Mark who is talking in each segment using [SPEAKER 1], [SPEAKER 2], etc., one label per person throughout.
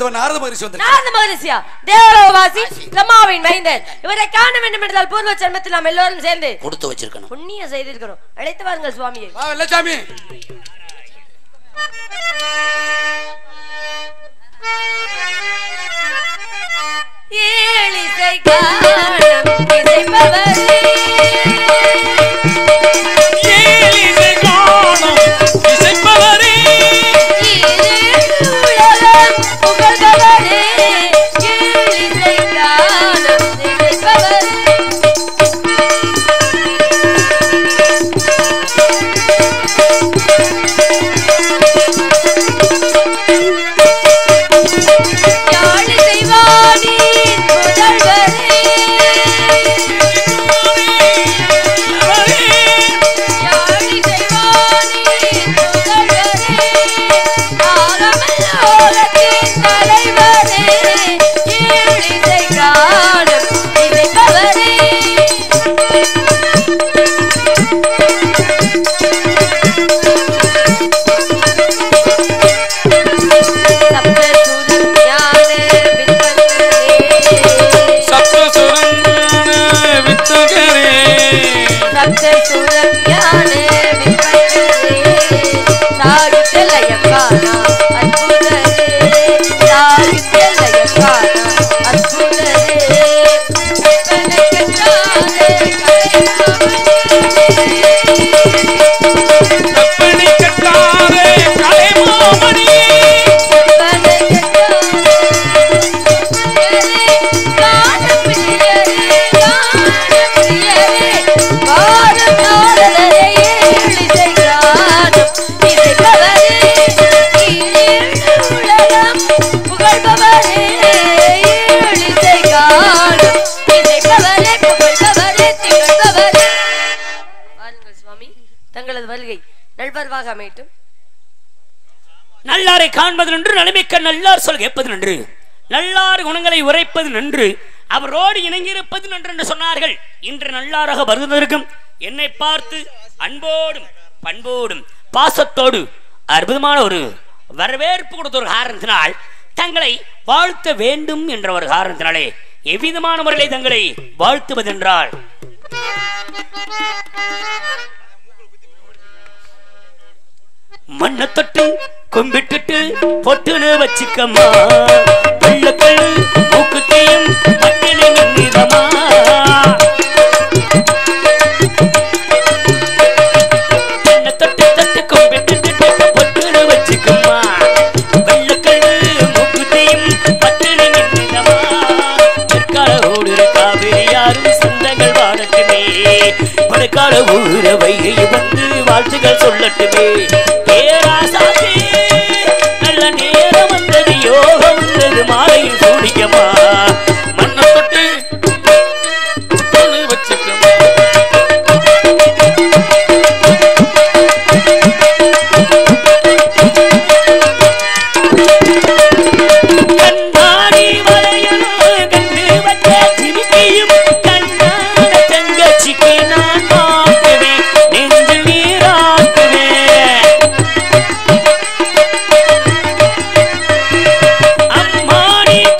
[SPEAKER 1] மூத்தவன் நாரத மகரிஷி வந்திருக்கார்
[SPEAKER 2] நாரத மகரிஷியா தேவலோகவாசி பிரம்மாவின் மைந்தன் இவரை காண வேண்டும் என்றால் பூர்வ ஜென்மத்தில் நாம் எல்லோரும் சேர்ந்து
[SPEAKER 3] கொடுத்து வச்சிருக்கணும்
[SPEAKER 2] புண்ணியம் செய்திருக்கிறோம் அழைத்து வாருங்கள் சுவாமியை
[SPEAKER 1] வா வெள்ளச்சாமி
[SPEAKER 2] ஏழிசை காணம் இசைப்பவரே
[SPEAKER 4] ஏழிசை காணும் இசைப்பவரே
[SPEAKER 2] ஈரேழுலகம் புகழ்பவரே ஏழிசை காணம் இசைப்பவரே யாழிசை வாணியின் முதல்வரே யாழிசை வாணியின் முதல்வரே ஆரமல்லோகத்தின் தலைவரே ஏழிசை காணும் இசைப்பவரே சப்தசுரம் ஞான வித்வந்தரே
[SPEAKER 4] சப்தசுரஞான வித்தகரே
[SPEAKER 2] சப்தசுரம் ஞான வித்வந்தரே சாகித்யலயக்கானா அற்புதரே சாகித்யலயக்கானா அற்புதரே கற்பனைக்கெட்டாரே கலைமாமணியே
[SPEAKER 4] கற்பனை கட்டாரே கலைமாமணி
[SPEAKER 2] தங்களது வருகை நல்வரவாக அமையட்டும்
[SPEAKER 3] நல்லாரை காண்பது நன்று நலமிக்க நல்லார் சொல் கேட்பது நன்று நல்லார் குணங்களை உரைப்பது நன்று அவரோடு இணங்கியிருப்பது நன்று என்று சொன்னார்கள் இன்று நல்லாராக வருவதற்கும் என்னை பார்த்து அன்போடும் பண்போடும் பாசத்தோடு அற்புதமான ஒரு வரவேற்பு கொடுத்த ஒரு காரணத்தினால் தங்களை வாழ்த்த வேண்டும் என்ற ஒரு காரணத்தினாலே எவ்விதமான முறையிலே தங்களை வாழ்த்துவதென்றால் மண்ணை தொட்டு கும்பிட்டுட்டு பொட்டுன்னு வச்சுக்கம்மா வெள்ளக்கல்லு மூக்குத்தையும் பட்டினி மின்னிதமா மண்ணை தொட்டு தொட்டு கும்பிட்டுட்டு பொட்டுன்னு வச்சுக்கம்மா வெள்ளக்கல்லு மூக்குத்தையும் பட்டினி மின்னிதமா பிற்கால ஓடுற காவிரி யாரும் சொந்தங்கள் வாழட்டுமே மழைக்கால ஊர வைகை வந்து வாழ்த்துகள் சொல்லட்டுமே பேராசாதி நல்ல நேரம் வந்தது யோகம் வந்தது மாலையில் சூடிக்கமா மண்ணை தொட்டு
[SPEAKER 4] பொண்ணு வச்சுக்கணும்
[SPEAKER 3] கண்ணாடி வளையலும் கண்டு வச்ச ஜிமிக்கியும் கண்ணாட தங்கச்சிக்கு நான் மாட்டுவேன் நெஞ்சில் நீராட்டுவேன் அம்மாடி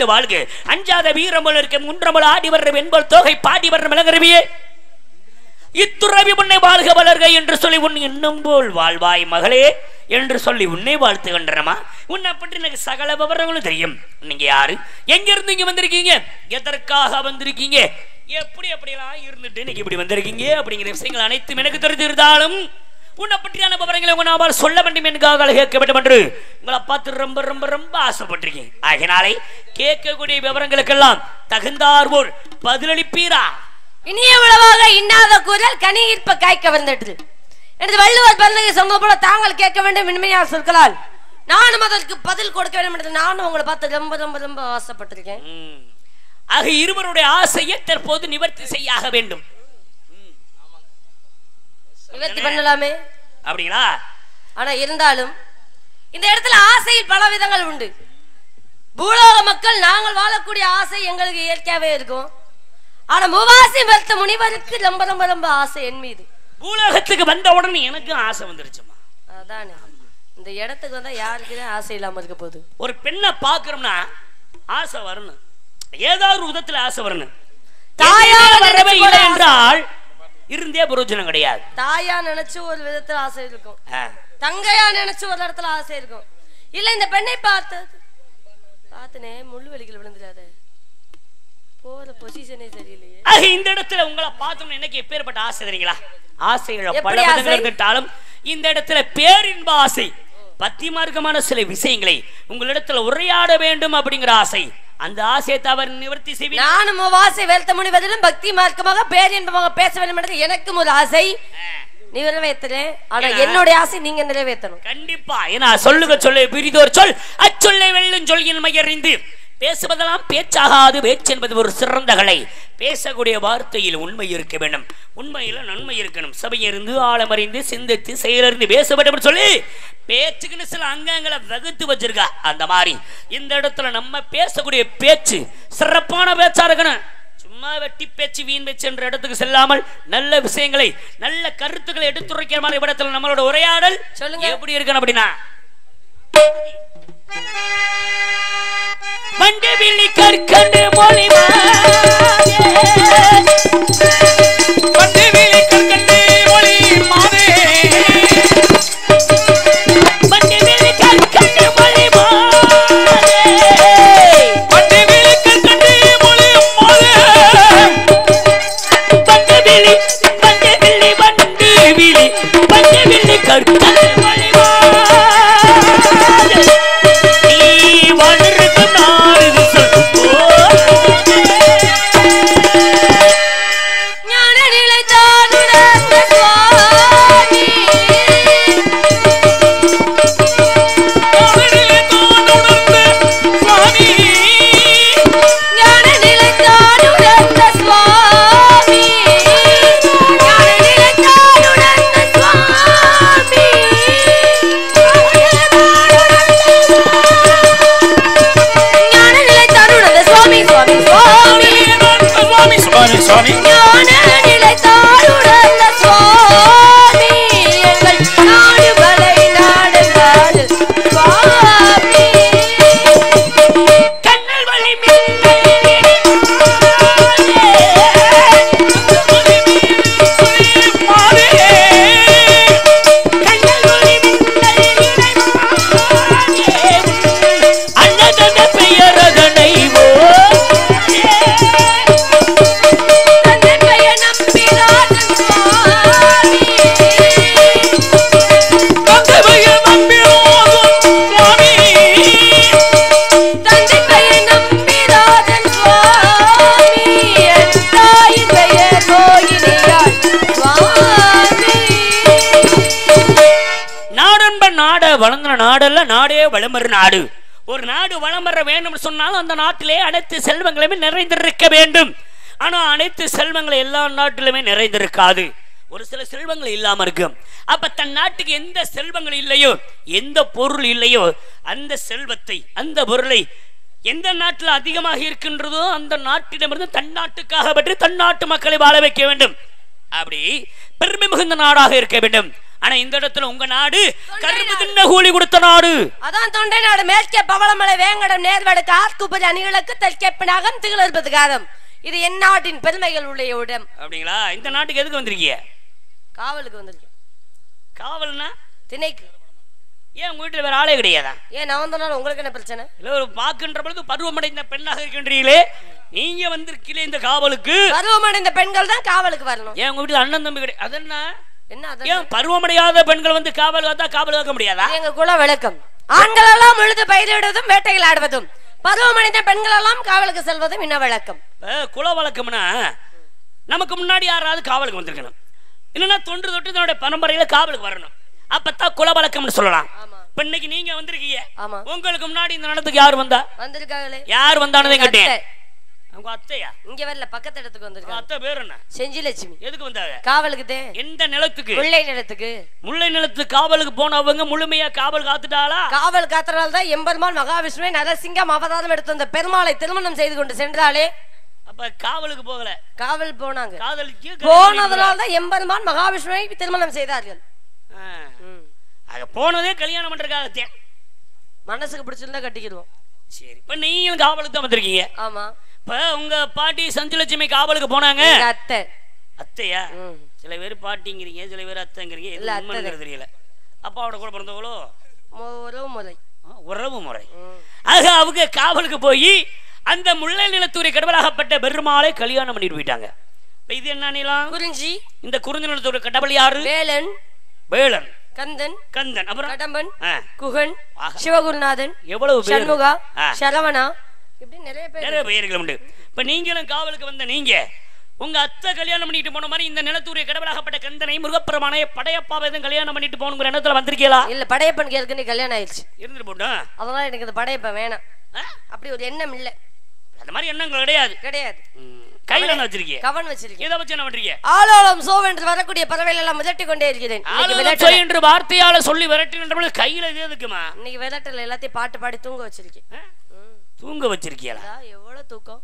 [SPEAKER 3] பல்லாண்டு வாழ்க அஞ்சாத வீரம்போல் இருக்க முன்றமல் ஆடி வர்ற வெண்பல் தோகை பாடி வர்ற மிளகருவியே இத்துறவி உன்னை வாழ்க வளர்க என்று சொல்லி உன் இன்னும் போல் வாழ்வாய் மகளே என்று சொல்லி உன்னை வாழ்த்துகின்றனமா உன்னை பற்றி எனக்கு சகல விவரங்களும் தெரியும் நீங்க யாரு எங்க இருந்து இங்க வந்திருக்கீங்க எதற்காக வந்திருக்கீங்க எப்படி அப்படியெல்லாம் இருந்துட்டு இன்னைக்கு இப்படி வந்திருக்கீங்க அப்படிங்கிற விஷயங்கள் அனைத்தும் எனக்கு தெரிஞ்சிருந்தாலும் உன்னை பற்றியான விவரங்களை உங்க நாமால் சொல்ல வேண்டும் எனக்காக கேட்க வேண்டும் என்று உங்களை பார்த்து ரொம்ப ரொம்ப ரொம்ப ஆசைப்பட்டிருக்கீங்க ஆகினாலே கேட்கக்கூடிய விவரங்களுக்கெல்லாம் தகுந்தார் போல் பதிலளிப்பீரா
[SPEAKER 2] இனிய உளவாக இன்னாத குரல் கனி ஈர்ப்ப காய்க்க வந்துடுது எனது வள்ளுவர் பிறந்தகை சொன்னது போல தாங்கள் கேட்க வேண்டும் இனிமையார் சொற்களால் நானும் அதற்கு பதில் கொடுக்க வேண்டும் என்று நானும் உங்களை பார்த்து ரொம்ப ரொம்ப ரொம்ப ஆசைப்பட்டிருக்கேன்
[SPEAKER 3] ம். ஆக இருவருடைய ஆசையை தற்போது நிவர்த்தி செய்யாக வேண்டும்
[SPEAKER 2] நிவர்த்தி பண்ணலாமே
[SPEAKER 3] அப்படிங்களா
[SPEAKER 2] ஆனா இருந்தாலும் இந்த இடத்துல ஆசையில் பல விதங்கள் உண்டு பூலோக மக்கள் நாங்கள் வாழக்கூடிய ஆசை எங்களுக்கு இயற்கையாவே இருக்கும் ஆனா முவாசி பெருத்த முனிவருக்கு ரொம்ப ரொம்ப ரொம்ப ஆசை என் மீது
[SPEAKER 3] பூலோகத்துக்கு வந்த உடனே எனக்கும் ஆசை வந்துருச்சுமா
[SPEAKER 2] அதானே இந்த இடத்துக்கு வந்தா யாருக்குதான் ஆசை இல்லாம இருக்க போகுது
[SPEAKER 3] ஒரு பெண்ணை பார்க்கறோம்னா ஆசை வரணும் ஏதாவது ஒரு விதத்துல ஆசை வரணும்
[SPEAKER 2] தாயாக
[SPEAKER 3] எதுவுமே வரவே
[SPEAKER 2] நினைச்சு
[SPEAKER 3] இல்லை
[SPEAKER 2] கூட
[SPEAKER 3] என்றால் இருந்தே பிரயோஜனம் கிடையாது
[SPEAKER 2] தாயா நினைச்சு ஒரு விதத்துல ஆசை இருக்கும்
[SPEAKER 3] ஆ.
[SPEAKER 2] தங்கையா நினைச்சு ஒரு இடத்துல ஆசை இருக்கும் இல்ல இந்த பெண்ணை பார்த்தது பார்த்தனே முள்ளு வெளிக்கல விழுந்துடாத போற பொசிஷனே சரியில்லையே
[SPEAKER 3] ஆக இந்த இடத்துல உங்களை பார்த்தோம்னு எனக்கு எப்பேற்பட்ட ஆசை தெரியுங்களா ஆசைகளை பல
[SPEAKER 2] எப்படி
[SPEAKER 3] விதங்கள்
[SPEAKER 2] ஆசை?
[SPEAKER 3] இருந்துட்டாலும் இந்த இடத்துல பேரின்ப ஆசை பக்தி மார்க்கமான சில விஷயங்களை உங்களிடத்துல உரையாட வேண்டும் அப்படிங்கிற ஆசை அந்த ஆசையை தவறு நிவர்த்தி செய்வீங்க
[SPEAKER 2] நானும் வாசை வெல்த்த முனிவதிலும் பக்தி மார்க்கமாக பேரின்பமாக பேச வேண்டும் என்று எனக்கும் ஒரு ஆசை நிறைவேற்றுறேன் ஆனா
[SPEAKER 3] ஏன்னா-
[SPEAKER 2] என்னுடைய ஆசை நீங்க நிறைவேற்றணும்
[SPEAKER 3] கண்டிப்பா ஏன்னா சொல்லுக சொல்ல பிரிதோர் சொல் அச்சொல்லை வெல்லும் சொல்லின் மையறிந்து பேசுவதெல்லாம் பேச்சாகாது பேச்சு என்பது ஒரு சிறந்த கலை பேசக்கூடிய வார்த்தையில் உண்மை இருக்க வேண்டும் உண்மையில நன்மை இருக்கணும் சபையிருந்து ஆழமறிந்து சிந்தித்து செயலிருந்து பேச வேண்டும் என்று சொல்லி பேச்சுக்குன்னு சில அங்கங்களை வகுத்து வச்சிருக்கா அந்த மாதிரி இந்த இடத்துல நம்ம பேசக்கூடிய பேச்சு சிறப்பான பேச்சா இருக்கணும் சும்மா வெட்டி பேச்சு வீண் பேச்சு என்ற இடத்துக்கு செல்லாமல் நல்ல விஷயங்களை நல்ல கருத்துக்களை எடுத்துரைக்கிற மாதிரி இடத்துல நம்மளோட உரையாடல்
[SPEAKER 2] சொல்லுங்க.
[SPEAKER 3] எப்படி இருக்கணும் அப்படின்னா மண்டபிலி கற்கண்டு மொழி
[SPEAKER 4] பட்டுவிழி கற்கண்டே மொழி மாதே
[SPEAKER 3] மண்டபிலி கற்கண்டு மொழி
[SPEAKER 4] பட்டுவிழி கற்கண்டே மொழி மாதே
[SPEAKER 3] மண்டபிலி மண்டபிலி மண்டபிலி மண்டபிலி கற்கண்டு மொழி நீ வளர்க்கும் நாடு
[SPEAKER 2] ஞான நிலை தானுணர்ந்த சுவாமி
[SPEAKER 4] காதலிலே தான் உணர்ந்த சுவாமி
[SPEAKER 2] ஞான நிலை தானுணர்ந்த சுவாமி ஞான நிலை தானுணர்ந்த சுவாமி ஞான நிலை தானுணர்ந்த சுவாமி சுவாமி சுவாமி
[SPEAKER 4] சுவாமி சுவாமி சுவாமி
[SPEAKER 2] ஞான நிலை தானுணர்ந்த சுவாமி எங்கள் நாடு வலை நாடு நாடு சுவாமி
[SPEAKER 3] கண்ணல் வழி மின்னல்
[SPEAKER 4] மாதே
[SPEAKER 3] கண்ணல் வழி மின்னல் அன்னதன பெயரதனை
[SPEAKER 2] தந்தை பெயர் நம்பிராஜன் சுவாமி
[SPEAKER 4] தந்தைய நம்பிரோதும் சுவாமி
[SPEAKER 2] தந்தை பெயர் நம்பிராஜன் சுவாமி என் தாயின் பெயர் கோயிலியாள் சுவாமி
[SPEAKER 3] நாடன்ப நாட வளர்ந்த நாடல்ல நாடே வளமறு நாடு ஒரு நாடு வளம் வர வேண்டும் சொன்னாலும் அந்த நாட்டிலே அனைத்து செல்வங்களுமே நிறைந்திருக்க வேண்டும் ஆனா அனைத்து செல்வங்கள் எல்லா நாட்டிலுமே நிறைந்திருக்காது ஒரு சில செல்வங்கள் இல்லாம இருக்கும் அப்ப தன் நாட்டுக்கு எந்த செல்வங்கள் இல்லையோ எந்த பொருள் இல்லையோ அந்த செல்வத்தை அந்த பொருளை எந்த நாட்டில் அதிகமாக இருக்கின்றதோ அந்த நாட்டிடமிருந்து தன் நாட்டுக்காக பற்றி தன் நாட்டு மக்களை வாழ வைக்க வேண்டும் அப்படி பெருமை மிகுந்த நாடாக இருக்க வேண்டும் ஆனா இந்த இடத்துல உங்க நாடு கரும்பு தின்ன கூலி கொடுத்த நாடு
[SPEAKER 2] அதான் தொண்டை நாடு மேற்கே பவளமலை வேங்கடம் நேர்வடுக்கு ஆர்க்குப்பதி அணிகளுக்கு தெற்கே பினாகம் திகழற்பது காதம் இது என் நாட்டின் பெருமைகள் உள்ள இடம்
[SPEAKER 3] அப்படிங்களா இந்த நாட்டுக்கு எதுக்கு வந்திருக்கீங்க
[SPEAKER 2] காவலுக்கு வந்திருக்கேன்
[SPEAKER 3] காவல்னா
[SPEAKER 2] திணைக்கு
[SPEAKER 3] ஏன் உங்க வீட்டுல வேற ஆளே கிடையாதா
[SPEAKER 2] ஏன் நான் வந்தனால உங்களுக்கு என்ன பிரச்சனை
[SPEAKER 3] இல்ல ஒரு பார்க்கின்ற பொழுது பருவமடைந்த பெண்ணாக இருக்கின்றீங்களே நீங்க வந்திருக்கீங்களே இந்த காவலுக்கு
[SPEAKER 2] பருவமடைந்த பெண்கள் தான் காவலுக்கு வரணும்
[SPEAKER 3] ஏன் உங்க வீட்டுல அண்ணன் தம்பி கிடையாது அதென்ன
[SPEAKER 2] என்ன அது
[SPEAKER 3] ஏன் பருவமடையாத பெண்கள் வந்து காவல் காத்தா காவல் காக்க முடியாதா
[SPEAKER 2] இது எங்க குல விளக்கம் ஆண்கள் எல்லாம் உழுது பயிரிடுவதும் வேட்டைகள் ஆடுவதும் பருவமடைந்த பெண்கள் எல்லாம் காவலுக்கு செல்வதும் இன்ன விளக்கம்
[SPEAKER 3] இப்ப குல வழக்கம்னா நமக்கு முன்னாடி யாராவது காவலுக்கு வந்திருக்கணும் இல்லைன்னா தொன்று தொட்டு தன்னுடைய பரம்பரையில காவலுக்கு வரணும் அப்பதான் குல வழக்கம்னு சொல்லலாம்
[SPEAKER 2] ஆமா
[SPEAKER 3] இப்ப இன்னைக்கு நீங்க வந்திருக்கீங்க
[SPEAKER 2] ஆமா
[SPEAKER 3] உங்களுக்கு முன்னாடி இந்த நடத்துக்கு யார் வந்தா
[SPEAKER 2] வந்திருக்காங்களே
[SPEAKER 3] யார் வந்தானதே
[SPEAKER 2] எங்க
[SPEAKER 3] கேட்டேன்
[SPEAKER 2] அத்தை.
[SPEAKER 3] உங்க அத்தையா
[SPEAKER 2] இங்க வரல பக்கத்து இடத்துக்கு
[SPEAKER 3] உங்க
[SPEAKER 2] வந்திருக்காங்க
[SPEAKER 3] அத்தை பேர் என்ன
[SPEAKER 2] செஞ்சிலட்சுமி
[SPEAKER 3] எதுக்கு வந்தாங்க
[SPEAKER 2] காவலுக்கு தே
[SPEAKER 3] எந்த நிலத்துக்கு
[SPEAKER 2] முல்லை நிலத்துக்கு
[SPEAKER 3] முல்லை நிலத்து காவலுக்கு போனவங்க முழுமையா காவல் காத்துட்டாளா
[SPEAKER 2] காவல் காத்தனால் தான் எம்பெருமான் மகாவிஷ்ணுவை நரசிங்கம் அவதாரம் எடுத்த அந்த பெருமாளை திருமணம் செய்து கொண்டு சென்றாலே
[SPEAKER 3] அப்ப காவலுக்கு போகல
[SPEAKER 2] காவல் போனாங்க
[SPEAKER 3] காதலிக்கு
[SPEAKER 2] போனதனால் தான் எம்பெருமான் மகாவிஷ்ணுவை திருமணம் செய்தார்கள்
[SPEAKER 3] ஆ.
[SPEAKER 2] ம்.
[SPEAKER 3] அங்க போனதே கல்யாணம் பண்றதுக்காகத்தேன்
[SPEAKER 2] மனசுக்கு பிடிச்சிருந்தா கட்டிக்கிடுவோம்
[SPEAKER 3] சரி இப்ப நீங்களும் காவலுக்கு தான் வந்திருக்கீங்க
[SPEAKER 2] ஆமா
[SPEAKER 3] இப்ப உங்க பாட்டி சஞ்சலட்சுமி காவலுக்கு போனாங்க
[SPEAKER 2] எங்க அத்தை
[SPEAKER 3] அத்தையா
[SPEAKER 2] ம்.
[SPEAKER 3] சில பேர் பாட்டிங்கிறீங்க சில பேர் அத்தைங்கிறீங்க எது
[SPEAKER 2] இல்ல, அத்தை
[SPEAKER 3] உண்மைங்கிறது தெரியல அப்பாவோட கூட பிறந்தவங்களோ
[SPEAKER 2] மு- உறவு முறை
[SPEAKER 3] ஆ, உறவு முறை
[SPEAKER 2] ம்.
[SPEAKER 3] ஆக அவங்க காவலுக்கு போய் அந்த முல்லை நிலத்தூரை கடவுளாகப்பட்ட பெருமாளை கல்யாணம் பண்ணிட்டு போயிட்டாங்க இப்ப இது என்ன நிலம்
[SPEAKER 2] குறிஞ்சி
[SPEAKER 3] இந்த குறிஞ்சி நிலத்தூர் கடவுள் யாரு
[SPEAKER 2] வேலன்
[SPEAKER 3] வேளன்
[SPEAKER 2] கந்தன்
[SPEAKER 3] கந்தன் அப்புறம்
[SPEAKER 2] கடம்பன்
[SPEAKER 3] ஆ,
[SPEAKER 2] குகன்
[SPEAKER 3] ஆஹா.
[SPEAKER 2] சிவகுருநாதன்
[SPEAKER 3] எவ்வளவு பேர்
[SPEAKER 2] சண்முகா
[SPEAKER 3] ஆ,
[SPEAKER 2] சரவணா இப்படி நிறைய பேர்
[SPEAKER 3] நிறைய பெயர்கள் உண்டு இப்ப நீங்களும் காவலுக்கு வந்த நீங்க உங்க அத்தை கல்யாணம் பண்ணிட்டு போன மாதிரி இந்த நிலத்தூரிய கடவுளாகப்பட்ட கந்தனை முருகப்பெருமானை படையப்பாவை எதுவும் கல்யாணம் பண்ணிட்டு போகணுங்கிற எண்ணத்துல வந்திருக்கீங்களா
[SPEAKER 2] இல்ல படையப்பனுக்கு ஏற்கனவே கல்யாணம் ஆயிடுச்சு
[SPEAKER 3] இருந்துட்டு போட்டோம்
[SPEAKER 2] அதனால எனக்கு இந்த படையப்பன் வேணாம்
[SPEAKER 3] ஆ?
[SPEAKER 2] அப்படி ஒரு எண்ணம் இல்ல
[SPEAKER 3] அந்த மாதிரி எண்ணங்கள் கிடையாது
[SPEAKER 2] கிடையாது
[SPEAKER 3] ம். கையில என்ன வச்சிருக்கீங்க
[SPEAKER 2] கவன் வச்சிருக்கேன்
[SPEAKER 3] இதை வச்சு என்ன பண்றீங்க
[SPEAKER 2] ஆலோலம் சோ என்று வரக்கூடிய பறவைகள் எல்லாம் முதட்டி கொண்டே இருக்கிறேன் இன்னைக்கு
[SPEAKER 3] ஆளுநர்
[SPEAKER 2] விளையாட்டுல
[SPEAKER 3] சொய் என்று வார்த்தையால சொல்லி விரட்டுகின்ற பொழுது கையில இது எதுக்குமா
[SPEAKER 2] இன்னைக்கு விளையாட்டுல எல்லாத்தையும் பாட்டு பாடி தூங்க வச்சிருக்கேன்
[SPEAKER 3] ஆ?
[SPEAKER 2] ம்.
[SPEAKER 3] தூங்க வச்சிருக்கீங்களா
[SPEAKER 2] அதா, எவ்வளவு தூக்கம்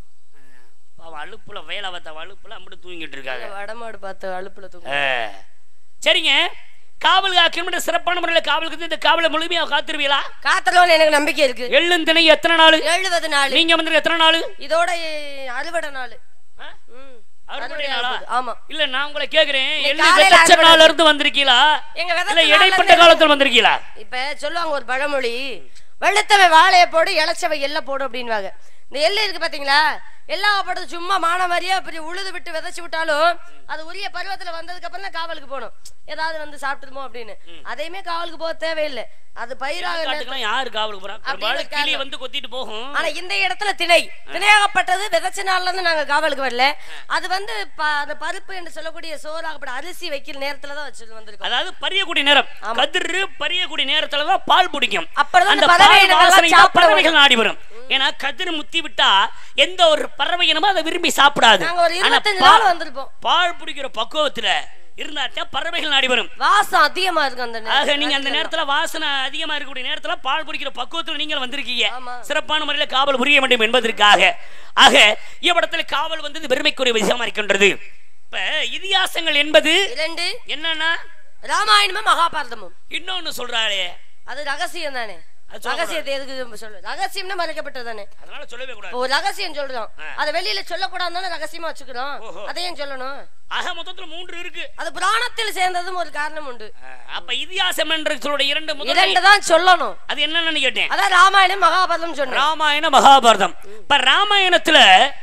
[SPEAKER 3] பாவம் அழுப்புல வேலை வத்த அழுப்புல அம்பிட்டு தூங்கிட்டு இருக்காங்க
[SPEAKER 2] வடமாடு பார்த்து அழுப்புல தூக்கம்
[SPEAKER 3] ஆ. சரிங்க காவல் காக்கணும் சிறப்பான முறையில் காவலுக்கு வந்து இந்த காவலை முழுமையா காத்துருவீங்களா
[SPEAKER 2] காத்தலோன்னு எனக்கு நம்பிக்கை இருக்கு
[SPEAKER 3] எள்ளும் திணை எத்தனை நாள்
[SPEAKER 2] எழுபது நாள்
[SPEAKER 3] நீங்க வந்து எத்தனை நாள்
[SPEAKER 2] இதோட எ- அறுவடை நாள்
[SPEAKER 3] ஆ?
[SPEAKER 2] ம்.
[SPEAKER 3] அறுவடை
[SPEAKER 2] அறுவடை
[SPEAKER 3] நாளா?
[SPEAKER 2] ஆகுது. ஆமா
[SPEAKER 3] இல்ல நான் உங்களை கேக்குறேன்
[SPEAKER 2] இன்னைக்கு
[SPEAKER 3] எள்ளு
[SPEAKER 2] காலையில
[SPEAKER 3] விதைச்ச
[SPEAKER 2] அறுவடை
[SPEAKER 3] நாள்ல இருந்து வந்திருக்கீங்களா
[SPEAKER 2] எங்க
[SPEAKER 3] இல்ல
[SPEAKER 2] விதத்தை
[SPEAKER 3] இடைப்பட்ட காலத்துல வந்திருக்கீங்களா
[SPEAKER 2] இப்ப சொல்லுவாங்க ஒரு பழமொழி வெளுத்தவன் வாழைய போடு இளைச்சவன் எல்லை போடு அப்படின்வாங்க இந்த எள்ளு இருக்கு பாத்தீங்களா எல்லா படத்தும் சும்மா மான மாதிரியே அப்படி உழுது விட்டு விதைச்சு விட்டாலும் அது உரிய பருவத்துல வந்ததுக்கு அப்புறம் தான் காவலுக்கு போகணும் ஏதாவது வந்து சாப்பிட்டுருமோ அப்படின்னு அதையுமே காவலுக்கு போக தேவையில்லை அது பயிராக நேரத்துல-
[SPEAKER 3] காட்டுக்கெல்லாம் யாரு காவலுக்கு போறா பெரும்பாலும்
[SPEAKER 2] இருக்காங்க.
[SPEAKER 3] கிளி வந்து கொத்திட்டு போகும்
[SPEAKER 2] ஆனா இந்த இடத்துல திணை திணையாகப்பட்டது விதைச்ச நாள்ல இருந்து நாங்க காவலுக்கு வரல அது வந்து ப- அந்த பருப்பு என்று சொல்லக்கூடிய சோறாகப்பட்ட அரிசி வைக்கிற நேரத்துல தான் வச்சு வந்திருக்கோம்
[SPEAKER 3] அதாவது பரியக்கூடிய நேரம் கதிரு பரியக்கூடிய நேரத்துல தான் பால் பிடிக்கும்
[SPEAKER 2] அப்பதான்
[SPEAKER 3] அந்த
[SPEAKER 2] அந்த பறவை
[SPEAKER 3] பால்
[SPEAKER 2] இனங்கள்லாம்
[SPEAKER 3] வாசனை தான்
[SPEAKER 2] சாப்பிட
[SPEAKER 3] பறவைகள் நாடி வரும் ஏன்னா கதிர் முத்தி விட்டா எந்த ஒரு பறவை இனமோ அதை விரும்பி சாப்பிடாது
[SPEAKER 2] நாங்க ஒரு
[SPEAKER 3] ஆனா
[SPEAKER 2] இருபத்தஞ்சு
[SPEAKER 3] பா-
[SPEAKER 2] நாள் வந்திருப்போம்
[SPEAKER 3] பால் பிடிக்கிற பக்குவத்துல இருந்தாத்தான் பறவைகள் நாடி வரும்
[SPEAKER 2] வாசம் அதிகமா இருக்கு அந்த
[SPEAKER 3] ஆக
[SPEAKER 2] நேரத்துல.
[SPEAKER 3] நீங்க அந்த நேரத்துல வாசனை அதிகமா இருக்கக்கூடிய நேரத்துல பால் பிடிக்கிற பக்குவத்துல நீங்கள் வந்திருக்கீங்க
[SPEAKER 2] ஆமா.
[SPEAKER 3] சிறப்பான முறையில காவல் புரிய வேண்டும் என்பதற்காக ஆக இவ்விடத்துல காவல் வந்து பெருமைக்குரிய விஷயமா இருக்கின்றது இப்ப இதிகாசங்கள் என்பது
[SPEAKER 2] இரண்டு
[SPEAKER 3] என்னன்னா
[SPEAKER 2] ராமாயணமும் மகாபாரதமும்
[SPEAKER 3] இன்னொன்னு சொல்றாளே
[SPEAKER 2] அது ரகசியம் தானே
[SPEAKER 3] அது சொல்லக்கூடாது.
[SPEAKER 2] ரகசியத்தை எதுக்கு சொல்லு ரகசியம்னா மறைக்கப்பட்டது தானே
[SPEAKER 3] அதனால சொல்லவே கூடாது
[SPEAKER 2] ஒரு ரகசியம் சொல்றோம்
[SPEAKER 3] ஆ.
[SPEAKER 2] அதை வெளியில சொல்லக்கூடாதுன்னு ரகசியமா வச்சுக்கிறோம்
[SPEAKER 3] ஓஹோ.
[SPEAKER 2] அதை ஏன் சொல்லணும்
[SPEAKER 3] ஆக மொத்தத்துல மூன்று இருக்கு
[SPEAKER 2] அது புராணத்தில் சேர்ந்ததும் ஒரு காரணம் உண்டு
[SPEAKER 3] அஹ், அப்ப இதிகாசம் என்ற சொல்லுடைய இரண்டு முதல்
[SPEAKER 2] இரண்டு தான் சொல்லணும்
[SPEAKER 3] அது என்னன்னு கேட்டேன்
[SPEAKER 2] அதான் ராமாயணம் மகாபாரதம் சொன்னேன்
[SPEAKER 3] ராமாயண மகாபாரதம் இப்ப ராமாயணத்துல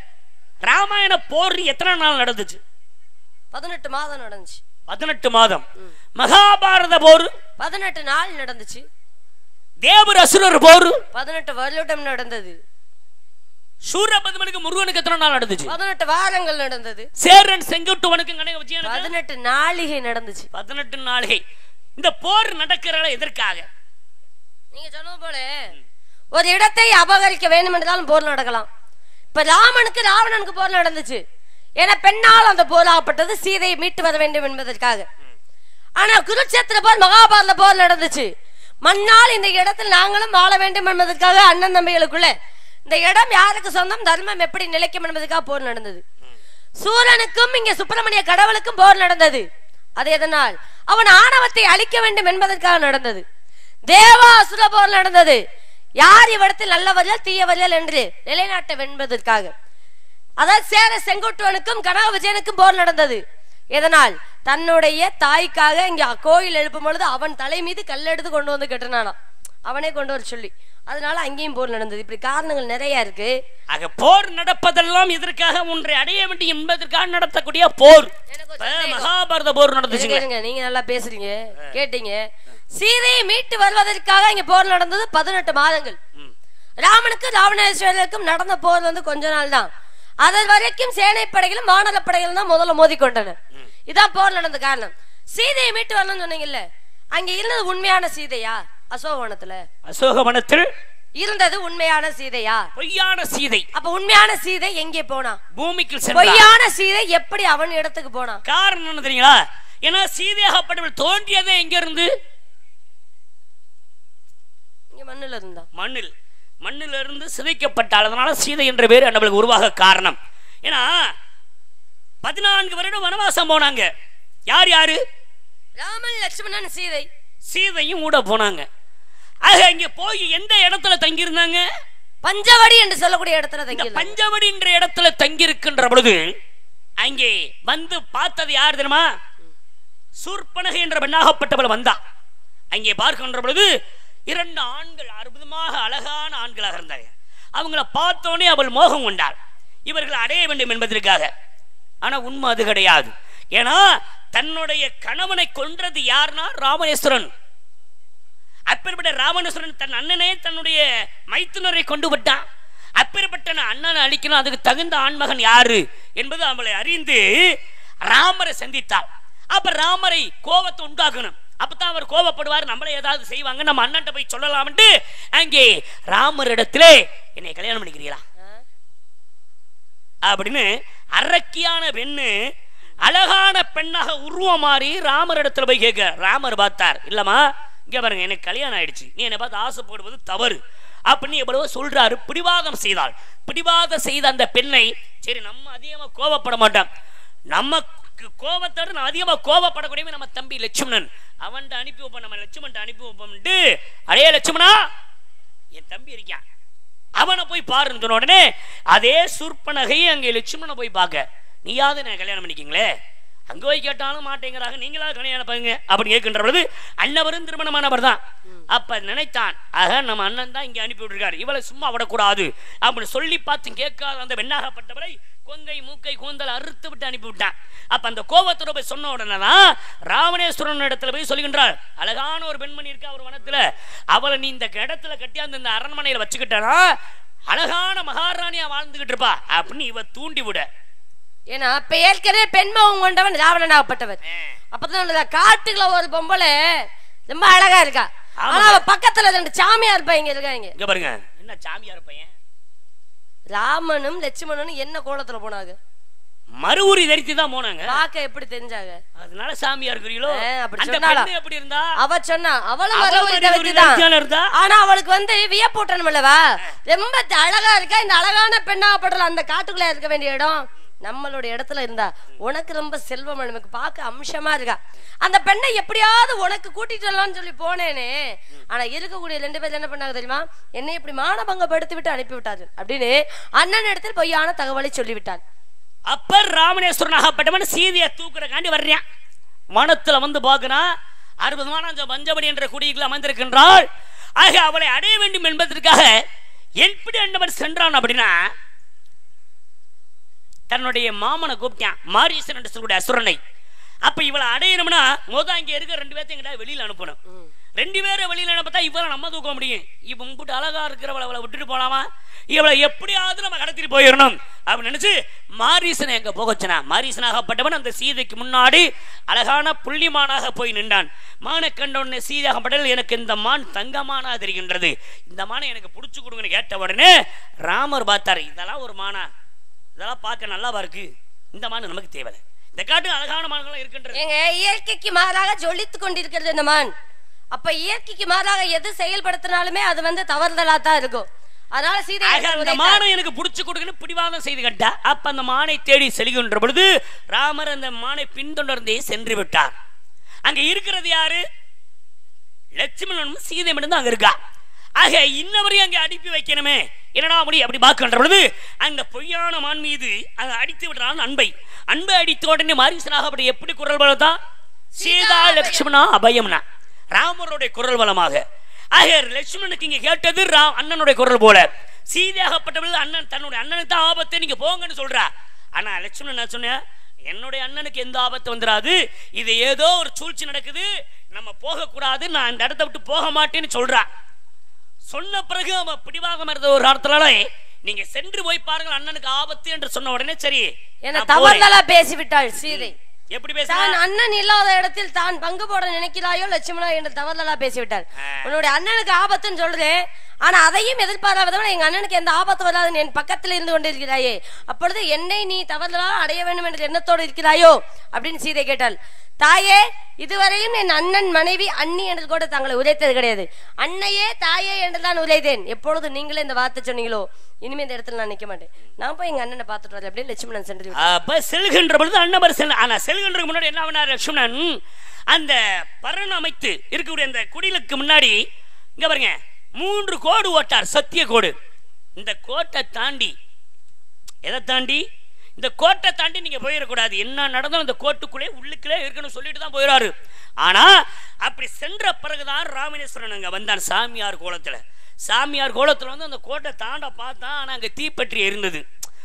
[SPEAKER 3] ராமாயண போர் எத்தனை நாள் நடந்துச்சு
[SPEAKER 2] பதினெட்டு மாதம் நடந்துச்சு
[SPEAKER 3] பதினெட்டு மாதம் மகாபாரத போர்
[SPEAKER 2] பதினெட்டு நாள் நடந்துச்சு
[SPEAKER 3] தேவர் அசுரர் போர்
[SPEAKER 2] பதினெட்டு வருடம் நடந்தது
[SPEAKER 3] சூரபத்மனுக்கு முருகனுக்கு எத்தனை நாள் நடந்துச்சு
[SPEAKER 2] பதினெட்டு வாரங்கள் நடந்தது
[SPEAKER 3] சேரன் செங்குட்டுவனுக்கு கணக்கு விஜயனுக்கு
[SPEAKER 2] பதினெட்டு நாளிகை நடந்துச்சு
[SPEAKER 3] பதினெட்டு நாளிகை இந்த போர் நடக்கிறத எதற்காக
[SPEAKER 2] நீங்க சொன்னது போல ஒரு இடத்தை அபகரிக்க வேண்டும் என்றாலும் போர் நடக்கலாம் இப்ப ராமனுக்கு ராவணனுக்கு போர் நடந்துச்சு ஏன்னா பெண்ணால் அந்த போராகப்பட்டது சீதையை மீட்டு வர வேண்டும் என்பதற்காக ஆனா குருட்சேத்திர போர் மகாபாரத போர் நடந்துச்சு மண்ணால் இந்த இடத்தில் நாங்களும் வாழ வேண்டும் என்பதற்காக அண்ணன் தம்பிகளுக்குள்ள இந்த இடம் யாருக்கு சொந்தம் தர்மம் எப்படி நிலைக்கும் என்பதற்காக போர் நடந்தது சூரனுக்கும் இங்க சுப்பிரமணிய கடவுளுக்கும் போர் நடந்தது அது எதனால் அவன் ஆணவத்தை அழிக்க வேண்டும் என்பதற்காக நடந்தது தேவா அசுர போர் நடந்தது யார் இவ்விடத்தில் நல்லவர்கள் தீயவர்கள் என்று நிலைநாட்ட வென்பதற்காக அதாவது சேர செங்குட்டுவனுக்கும் கனக விஜயனுக்கும் போர் நடந்தது எதனால் தன்னுடைய தாய்க்காக இங்க கோயில் எழுப்பும் பொழுது அவன் தலை மீது கல்லெடுத்து கொண்டு வந்து கட்டினானாம் அவனே கொண்டு வர சொல்லி அதனால அங்கேயும் போர் நடந்தது இப்படி காரணங்கள் நிறைய இருக்கு
[SPEAKER 3] ஆக போர் நடப்பதெல்லாம் இதற்காக ஒன்றை அடைய வேண்டும் என்பதற்காக நடத்தக்கூடிய போர்
[SPEAKER 2] எனக்கு ஒரு
[SPEAKER 3] இப்ப
[SPEAKER 2] சந்தேகம்.
[SPEAKER 3] மகாபாரத போர்
[SPEAKER 2] இருங்க,
[SPEAKER 3] நடந்துச்சுங்க
[SPEAKER 2] இருங்க நீங்க நல்லா பேசுறீங்க கேட்டீங்க சீதையை மீட்டு வருவதற்காக இங்க போர் நடந்தது பதினெட்டு மாதங்கள்
[SPEAKER 3] ம்.
[SPEAKER 2] ராமனுக்கும் ராவணேஸ்வரருக்கும் நடந்த போர் வந்து கொஞ்ச நாள் தான் அது வரைக்கும் சேனை படைகளும் வானர படைகளும் தான் முதல்ல மோதிக்கொண்டன இதான் போர் நடந்த காரணம் சீதையை மீட்டு வரணும்னு சொன்னீங்கல்ல அங்க இருந்தது உண்மையான சீதையா அசோகவனத்துல
[SPEAKER 3] அசோகவனத்தில்
[SPEAKER 2] இருந்தது உண்மையான சீதையா
[SPEAKER 3] பொய்யான சீதை
[SPEAKER 2] அப்ப உண்மையான சீதை எங்கே போனா
[SPEAKER 3] பூமிக்கு சென்றார்
[SPEAKER 2] பொய்யான சீதை எப்படி அவன் இடத்துக்கு போனா
[SPEAKER 3] காரணம் என்ன தெரியுங்களா ஏன்னா சீதையாகப்பட்டவள் தோன்றியதே எங்க இருந்து
[SPEAKER 2] இங்க மண்ணுல இருந்தா
[SPEAKER 3] மண்ணில் மண்ணில் இருந்து சிதைக்கப்பட்டாள் அதனால சீதை என்ற பேர் நம்மளுக்கு உருவாக காரணம் ஏன்னா பதினான்கு வருடம் வனவாசம் போனாங்க யார் யாரு
[SPEAKER 2] ராமன் லட்சுமணன் சீதை
[SPEAKER 3] சீதையும் கூட போனாங்க ஆக இங்க போய் எந்த இடத்துல தங்கியிருந்தாங்க
[SPEAKER 2] பஞ்சவடி என்று சொல்லக்கூடிய இடத்துல
[SPEAKER 3] இந்த
[SPEAKER 2] தங்கி
[SPEAKER 3] பஞ்சவடி என்ற இடத்துல தங்கி இருக்கின்ற பொழுது அங்கே வந்து பார்த்தது யார் தெரியுமா சூர்பனகை என்ற பெண்ணாகப்பட்டவள் வந்தா அங்கே பார்க்கின்ற பொழுது இரண்டு ஆண்கள் அற்புதமாக அழகான ஆண்களாக இருந்தாங்க அவங்கள பார்த்தோனே அவள் மோகம் கொண்டாள் இவர்கள் அடைய வேண்டும் என்பதற்காக ஆனா உண்மை அது கிடையாது ஏன்னா தன்னுடைய கணவனை கொன்றது யார்னா ராமேஸ்வரன் அப்பேற்பட்ட ராவணேஸ்வரன் தன் அண்ணனே தன்னுடைய மைத்துனரை கொண்டு விட்டான் அப்பேற்பட்ட நான் அண்ணனை அழிக்கணும் அதுக்கு தகுந்த ஆண்மகன் யாரு என்பது அவளை அறிந்து ராமரை சந்தித்தாள் அப்ப ராமரை கோபத்தை உண்டாக்கணும் அப்பதான் அவர் கோபப்படுவார் நம்மளை ஏதாவது செய்வாங்க நம்ம அண்ணன்ட்ட போய் சொல்லலாம்ட்டு அங்கே ராமரிடத்திலே என்னை கல்யாணம் பண்ணிக்கிறீங்களா அப்படின்னு அரக்கியான பெண்ணு அழகான பெண்ணாக உருவம் மாறி ராமர் இடத்துல போய் கேட்க ராமர் பார்த்தார் இல்லம்மா இங்க பாருங்க எனக்கு கல்யாணம் ஆயிடுச்சு நீ என்னை பார்த்து ஆசைப்படுவது தவறு அப்படின்னு எவ்வளவோ சொல்றாரு பிடிவாதம் செய்தாள் பிடிவாதம் செய்த அந்த பெண்ணை சரி நம்ம அதிகமா கோபப்பட மாட்டோம் நமக்கு கோபத்தோட நான் அதிகமா கோபப்படக்கூடியவன் நம்ம தம்பி லட்சுமணன் அவன்கிட்ட அனுப்பி வைப்போம் நம்ம லட்சுமண்ட்ட அனுப்பி வைப்போம்ட்டு அடே லட்சுமணா என் தம்பி இருக்கான் அவனை போய் பாருன்னு சொன்ன உடனே அதே சுற்பனகை அங்கே லட்சுமணனை போய் பார்க்க நீயாவது நான் கல்யாணம் பண்ணிக்கிங்களே அங்க போய் கேட்டாலும் மாட்டேங்கிறாங்க நீங்களா கல்யாணம் பண்ணுங்க அப்படின்னு கேட்கின்ற பொழுது அண்ணவரும் திருமணமானவர் தான் அப்ப நினைத்தான் ஆக நம்ம அண்ணன் தான் இங்க அனுப்பி விட்டுருக்காரு இவளை சும்மா விடக்கூடாது அப்படின்னு சொல்லி பார்த்து கேட்காத அந்த வெண்ணாகப்பட்டவரை கொங்கை மூக்கை கூந்தல் அறுத்து விட்டு அனுப்பி விட்டான் அப்ப அந்த கோபத்தோட போய் சொன்ன உடனே தான் ராவணேஸ்வரன் இடத்துல போய் சொல்லுகின்றாள் அழகான ஒரு பெண்மணி இருக்கா ஒரு வனத்துல அவளை நீ இந்த இடத்துல கட்டியாந்து இந்த அரண்மனையில வச்சுக்கிட்டனா அழகான மகாராணியா வாழ்ந்துகிட்டு இருப்பா அப்படின்னு இவ தூண்டி விட
[SPEAKER 2] ஏன்னா இப்ப ஏற்கனவே பெண்மகம் கொண்டவன் ராவணனாகப்பட்டவர் அப்பதான் அந்த காட்டுக்குள்ள ஒரு பொம்பளை ரொம்ப அழகா இருக்கா ஆனா அவ பக்கத்துல ரெண்டு சாமியார் பையங்க இருக்காங்க
[SPEAKER 3] இங்க பாருங்க என்ன சாமியார் பையன்
[SPEAKER 2] ராமனும் லட்சுமணனும் என்ன கோலத்துல போனாங்க
[SPEAKER 3] மறுவுரி தரித்து தான் போனாங்க
[SPEAKER 2] பார்க்க எப்படி தெரிஞ்சாங்க
[SPEAKER 3] அதனால சாமியார் இருக்கிறீங்களோ
[SPEAKER 2] ஆ, அப்படி
[SPEAKER 3] அந்த
[SPEAKER 2] சொன்னாளா?
[SPEAKER 3] பெண்ணு எப்படி இருந்தா
[SPEAKER 2] அவ சொன்னா அவளும்
[SPEAKER 3] அவ
[SPEAKER 2] வர
[SPEAKER 3] ஒரு
[SPEAKER 2] ஒரு
[SPEAKER 3] ஒரு
[SPEAKER 2] தவிர்த்துதான்
[SPEAKER 3] தரித்தியால இருந்தா
[SPEAKER 2] ஆனா அவளுக்கு வந்து வியப்பூட்டணும் அல்லவா ரொம்ப த- அழகா இருக்கா இந்த அழகான பெண்ணாகப்படல அந்த காட்டுக்குள்ள இருக்க வேண்டிய இடம் நம்மளோட இடத்துல இருந்தா உனக்கு ரொம்ப செல்வம் நமக்கு பார்க்க அம்சமா இருக்கா அந்த பெண்ணை எப்படியாவது உனக்கு கூட்டிட்டு வரலாம்னு சொல்லி போனேனே ஆனா இருக்கக்கூடிய ரெண்டு பேர் என்ன பண்ணாங்க தெரியுமா என்னை இப்படி மானபங்கப்படுத்தி விட்டு அனுப்பி விட்டாரு அப்படின்னு அண்ணன் இடத்தில் பொய்யான தகவலை சொல்லிவிட்டார்
[SPEAKER 3] அப்ப ராமணேஸ்வரன் ஆகப்பட்டவன் சீதையை தூக்குறக்காண்டி வர்றான் வனத்துல வந்து பார்க்கிறான் அற்புதமான அந்த பஞ்சபடி என்ற குடியில் அமர்ந்திருக்கின்றாள் ஆக அவளை அடைய வேண்டும் என்பதற்காக எப்படி அண்டவர் சென்றான் அப்படின்னா தன்னுடைய மாமனை கூப்பிட்டான் மாரீசன் என்று சொல்லக்கூடிய அசுரனை அப்ப இவளை அடையணும்னா மொத அங்க இருக்க ரெண்டு பேர்த்தையும் எங்கிட்ட வெளியில அனுப்பணும் ரெண்டு பேரை வெளியில அனுப்பத்தா இவளை நம்ம தூக்க முடியும் இவ உங்ககிட்ட அழகா இருக்கிறவளை அவளை விட்டுட்டு போலாமா இவளை எப்படியாவது நம்ம கடத்திட்டு போயிடணும் அப்படின்னு நினைச்சு மாரீசனை எங்க போக வச்சனா மாரீசனாகப்பட்டவன் அந்த சீதைக்கு முன்னாடி அழகான புள்ளிமானாக போய் நின்றான் மானை கண்ட உடனே சீதாகப்பட்டல் எனக்கு இந்த மான் தங்கமானா தெரிகின்றது இந்த மானை எனக்கு புடிச்சு கொடுங்கன்னு கேட்ட உடனே ராமர் பார்த்தாரு இதெல்லாம் ஒரு மானா இதெல்லாம் பார்க்க நல்லாவா இருக்கு இந்த மான் நமக்கு தேவையில்லை இந்த காட்டு அழகான மான்கள்லாம் இருக்கின்றது
[SPEAKER 2] ஏங்க இயற்கைக்கு மாறாக ஜொலித்து கொண்டிருக்கிறது இந்த மான் அப்ப இயற்கைக்கு மாறாக எது செயல்படுத்தினாலுமே அது வந்து தவறுதலா தான் இருக்கும் அதனால சீதை
[SPEAKER 3] ஆக அந்த மானை எனக்கு புடிச்சு கொடுக்கணும் பிடிவாதம் செய்து கட்டா அப்ப அந்த மானை தேடி செல்கின்ற பொழுது ராமர் அந்த மானை பின்தொடர்ந்தே சென்று விட்டார் அங்க இருக்கிறது யாரு லட்சுமணனும் சீதை மட்டும் அங்க இருக்கா ஆக இன்னவரையும் அங்க அனுப்பி வைக்கணுமே என்னடா அப்படி அப்படி பார்க்கின்ற பொழுது அந்த பொய்யான மான் மீது அங்க அடித்து விடுறான் அன்பை அன்பை அடித்த உடனே மாரிசனாக அப்படி எப்படி குரல் வளர்த்தான் சீதா லட்சுமணா அபயம்னா ராமருடைய குரல் வளமாக ஆக லட்சுமணனுக்கு இங்க கேட்டது ராம் அண்ணனுடைய குரல் போல சீதையாகப்பட்டவள் அண்ணன் தன்னுடைய அண்ணனுக்கு தான் ஆபத்து நீங்க போங்கன்னு சொல்றா ஆனா லட்சுமணன் என்ன சொன்ன என்னுடைய அண்ணனுக்கு எந்த ஆபத்து வந்துடாது இது ஏதோ ஒரு சூழ்ச்சி நடக்குது நம்ம போக கூடாது நான் இந்த இடத்த விட்டு போக மாட்டேன்னு சொல்றா சொன்ன பிறகு அவன் பிடிவாகம் இருந்த ஒரு இடத்துல நீங்க சென்று போய் பாருங்கள் அண்ணனுக்கு ஆபத்து என்று சொன்ன உடனே சரி
[SPEAKER 2] என
[SPEAKER 3] நான் போறேன்.
[SPEAKER 2] தவறுதலா பேசிவிட்டாள் சீதை
[SPEAKER 3] எப்படி
[SPEAKER 2] தான்
[SPEAKER 3] பேசுறான்
[SPEAKER 2] அண்ணன் இல்லாத இடத்தில் தான் பங்கு போட நினைக்கிறாயோ லட்சுமணா என்று தவறுதலா பேசிவிட்டார்
[SPEAKER 3] ஆ.
[SPEAKER 2] உன்னுடைய அண்ணனுக்கு ஆபத்துன்னு சொல்றேன் ஆனா அதையும் எதிர்பாராதவன் எங்க அண்ணனுக்கு எந்த ஆபத்து வராதுன்னு என் பக்கத்தில் இருந்து கொண்டிருக்கிறாயே அப்பொழுது என்னை நீ தவறுதலா அடைய வேண்டும் என்ற எண்ணத்தோடு இருக்கிறாயோ அப்படின்னு சீதை கேட்டாள் தாயே இதுவரையும் என் அண்ணன் மனைவி அண்ணி என்று கூட தங்களை உரைத்தது கிடையாது அன்னையே தாயே என்று தான் உரைத்தேன் எப்பொழுது நீங்களே இந்த வார்த்தை சொன்னீங்களோ இனிமே இந்த இடத்துல நான் நிக்க மாட்டேன் நான் போய் எங்க அண்ணனை பார்த்துட்டு வரேன் அப்படின்னு லட்சுமணன் சென்று விட்டார்.
[SPEAKER 3] அப்ப செல்கின்ற பொழுது அண்ணவர் செல் ஆனா செல்கின்றதுக்கு முன்னாடி என்ன பண்ணார் லட்சுமணன் அந்த பரண் அமைத்து இருக்கக்கூடிய அந்த குடிலுக்கு முன்னாடி இங்க பாருங்க மூன்று கோடு ஓட்டார் சத்திய கோடு இந்த கோட்டை தாண்டி எதை தாண்டி இந்த கோட்டை தாண்டி நீங்க போயிடக்கூடாது என்ன நடந்தாலும் இந்த கோட்டுக்குள்ளே உள்ளுக்குள்ளே இருக்கணும் சொல்லிட்டு தான் போயிடாரு ஆனா அப்படி சென்ற பிறகுதான் ராமேஸ்வரன் அங்க வந்தான் சாமியார் கோலத்துல சாமியார் கோலத்துல வந்து அந்த கோட்டை தாண்ட பார்த்தான் ஆனா அங்க தீப்பற்றி இருந்தது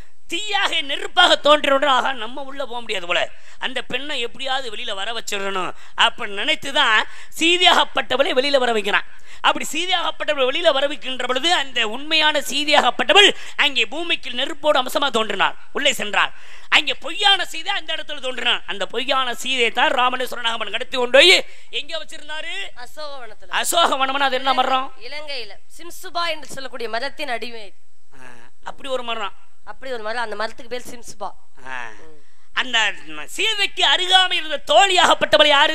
[SPEAKER 3] தீயாக நெருப்பாக தோன்றினவுடன் ஆகா நம்ம உள்ள போக முடியாது போல அந்த பெண்ணை எப்படியாவது வெளியில வர வச்சிடணும் அப்ப நினைத்துதான் சீதியாகப்பட்டவளை வெளியில வர வைக்கிறான் அப்படி சீதியாகப்பட்டவள் வெளியில வர வைக்கின்ற பொழுது அந்த உண்மையான சீதியாகப்பட்டவள் அங்கே பூமிக்கு நெருப்போடு அம்சமா தோன்றினாள் உள்ளே சென்றாள் அங்கே பொய்யான சீதை அந்த இடத்துல தோன்றினான் அந்த பொய்யான சீதையை தான் ராமணேஸ்வரனாக அவன் கடத்தி கொண்டு போய் எங்க வச்சிருந்தாரு
[SPEAKER 2] அசோகவனத்துல
[SPEAKER 3] அசோக வனம்னா அது என்ன மரம்
[SPEAKER 2] இலங்கையில சிம்சுபா என்று சொல்லக்கூடிய மரத்தின் அடிமை
[SPEAKER 3] ஆ, அப்படி ஒரு மரம்
[SPEAKER 2] அப்படி ஒரு மரம் அந்த மரத்துக்கு பேர் சிம்சுபா
[SPEAKER 3] ஆ. அந்த சீதைக்கு அருகாமை இருந்த தோழியாகப்பட்டவள் யாரு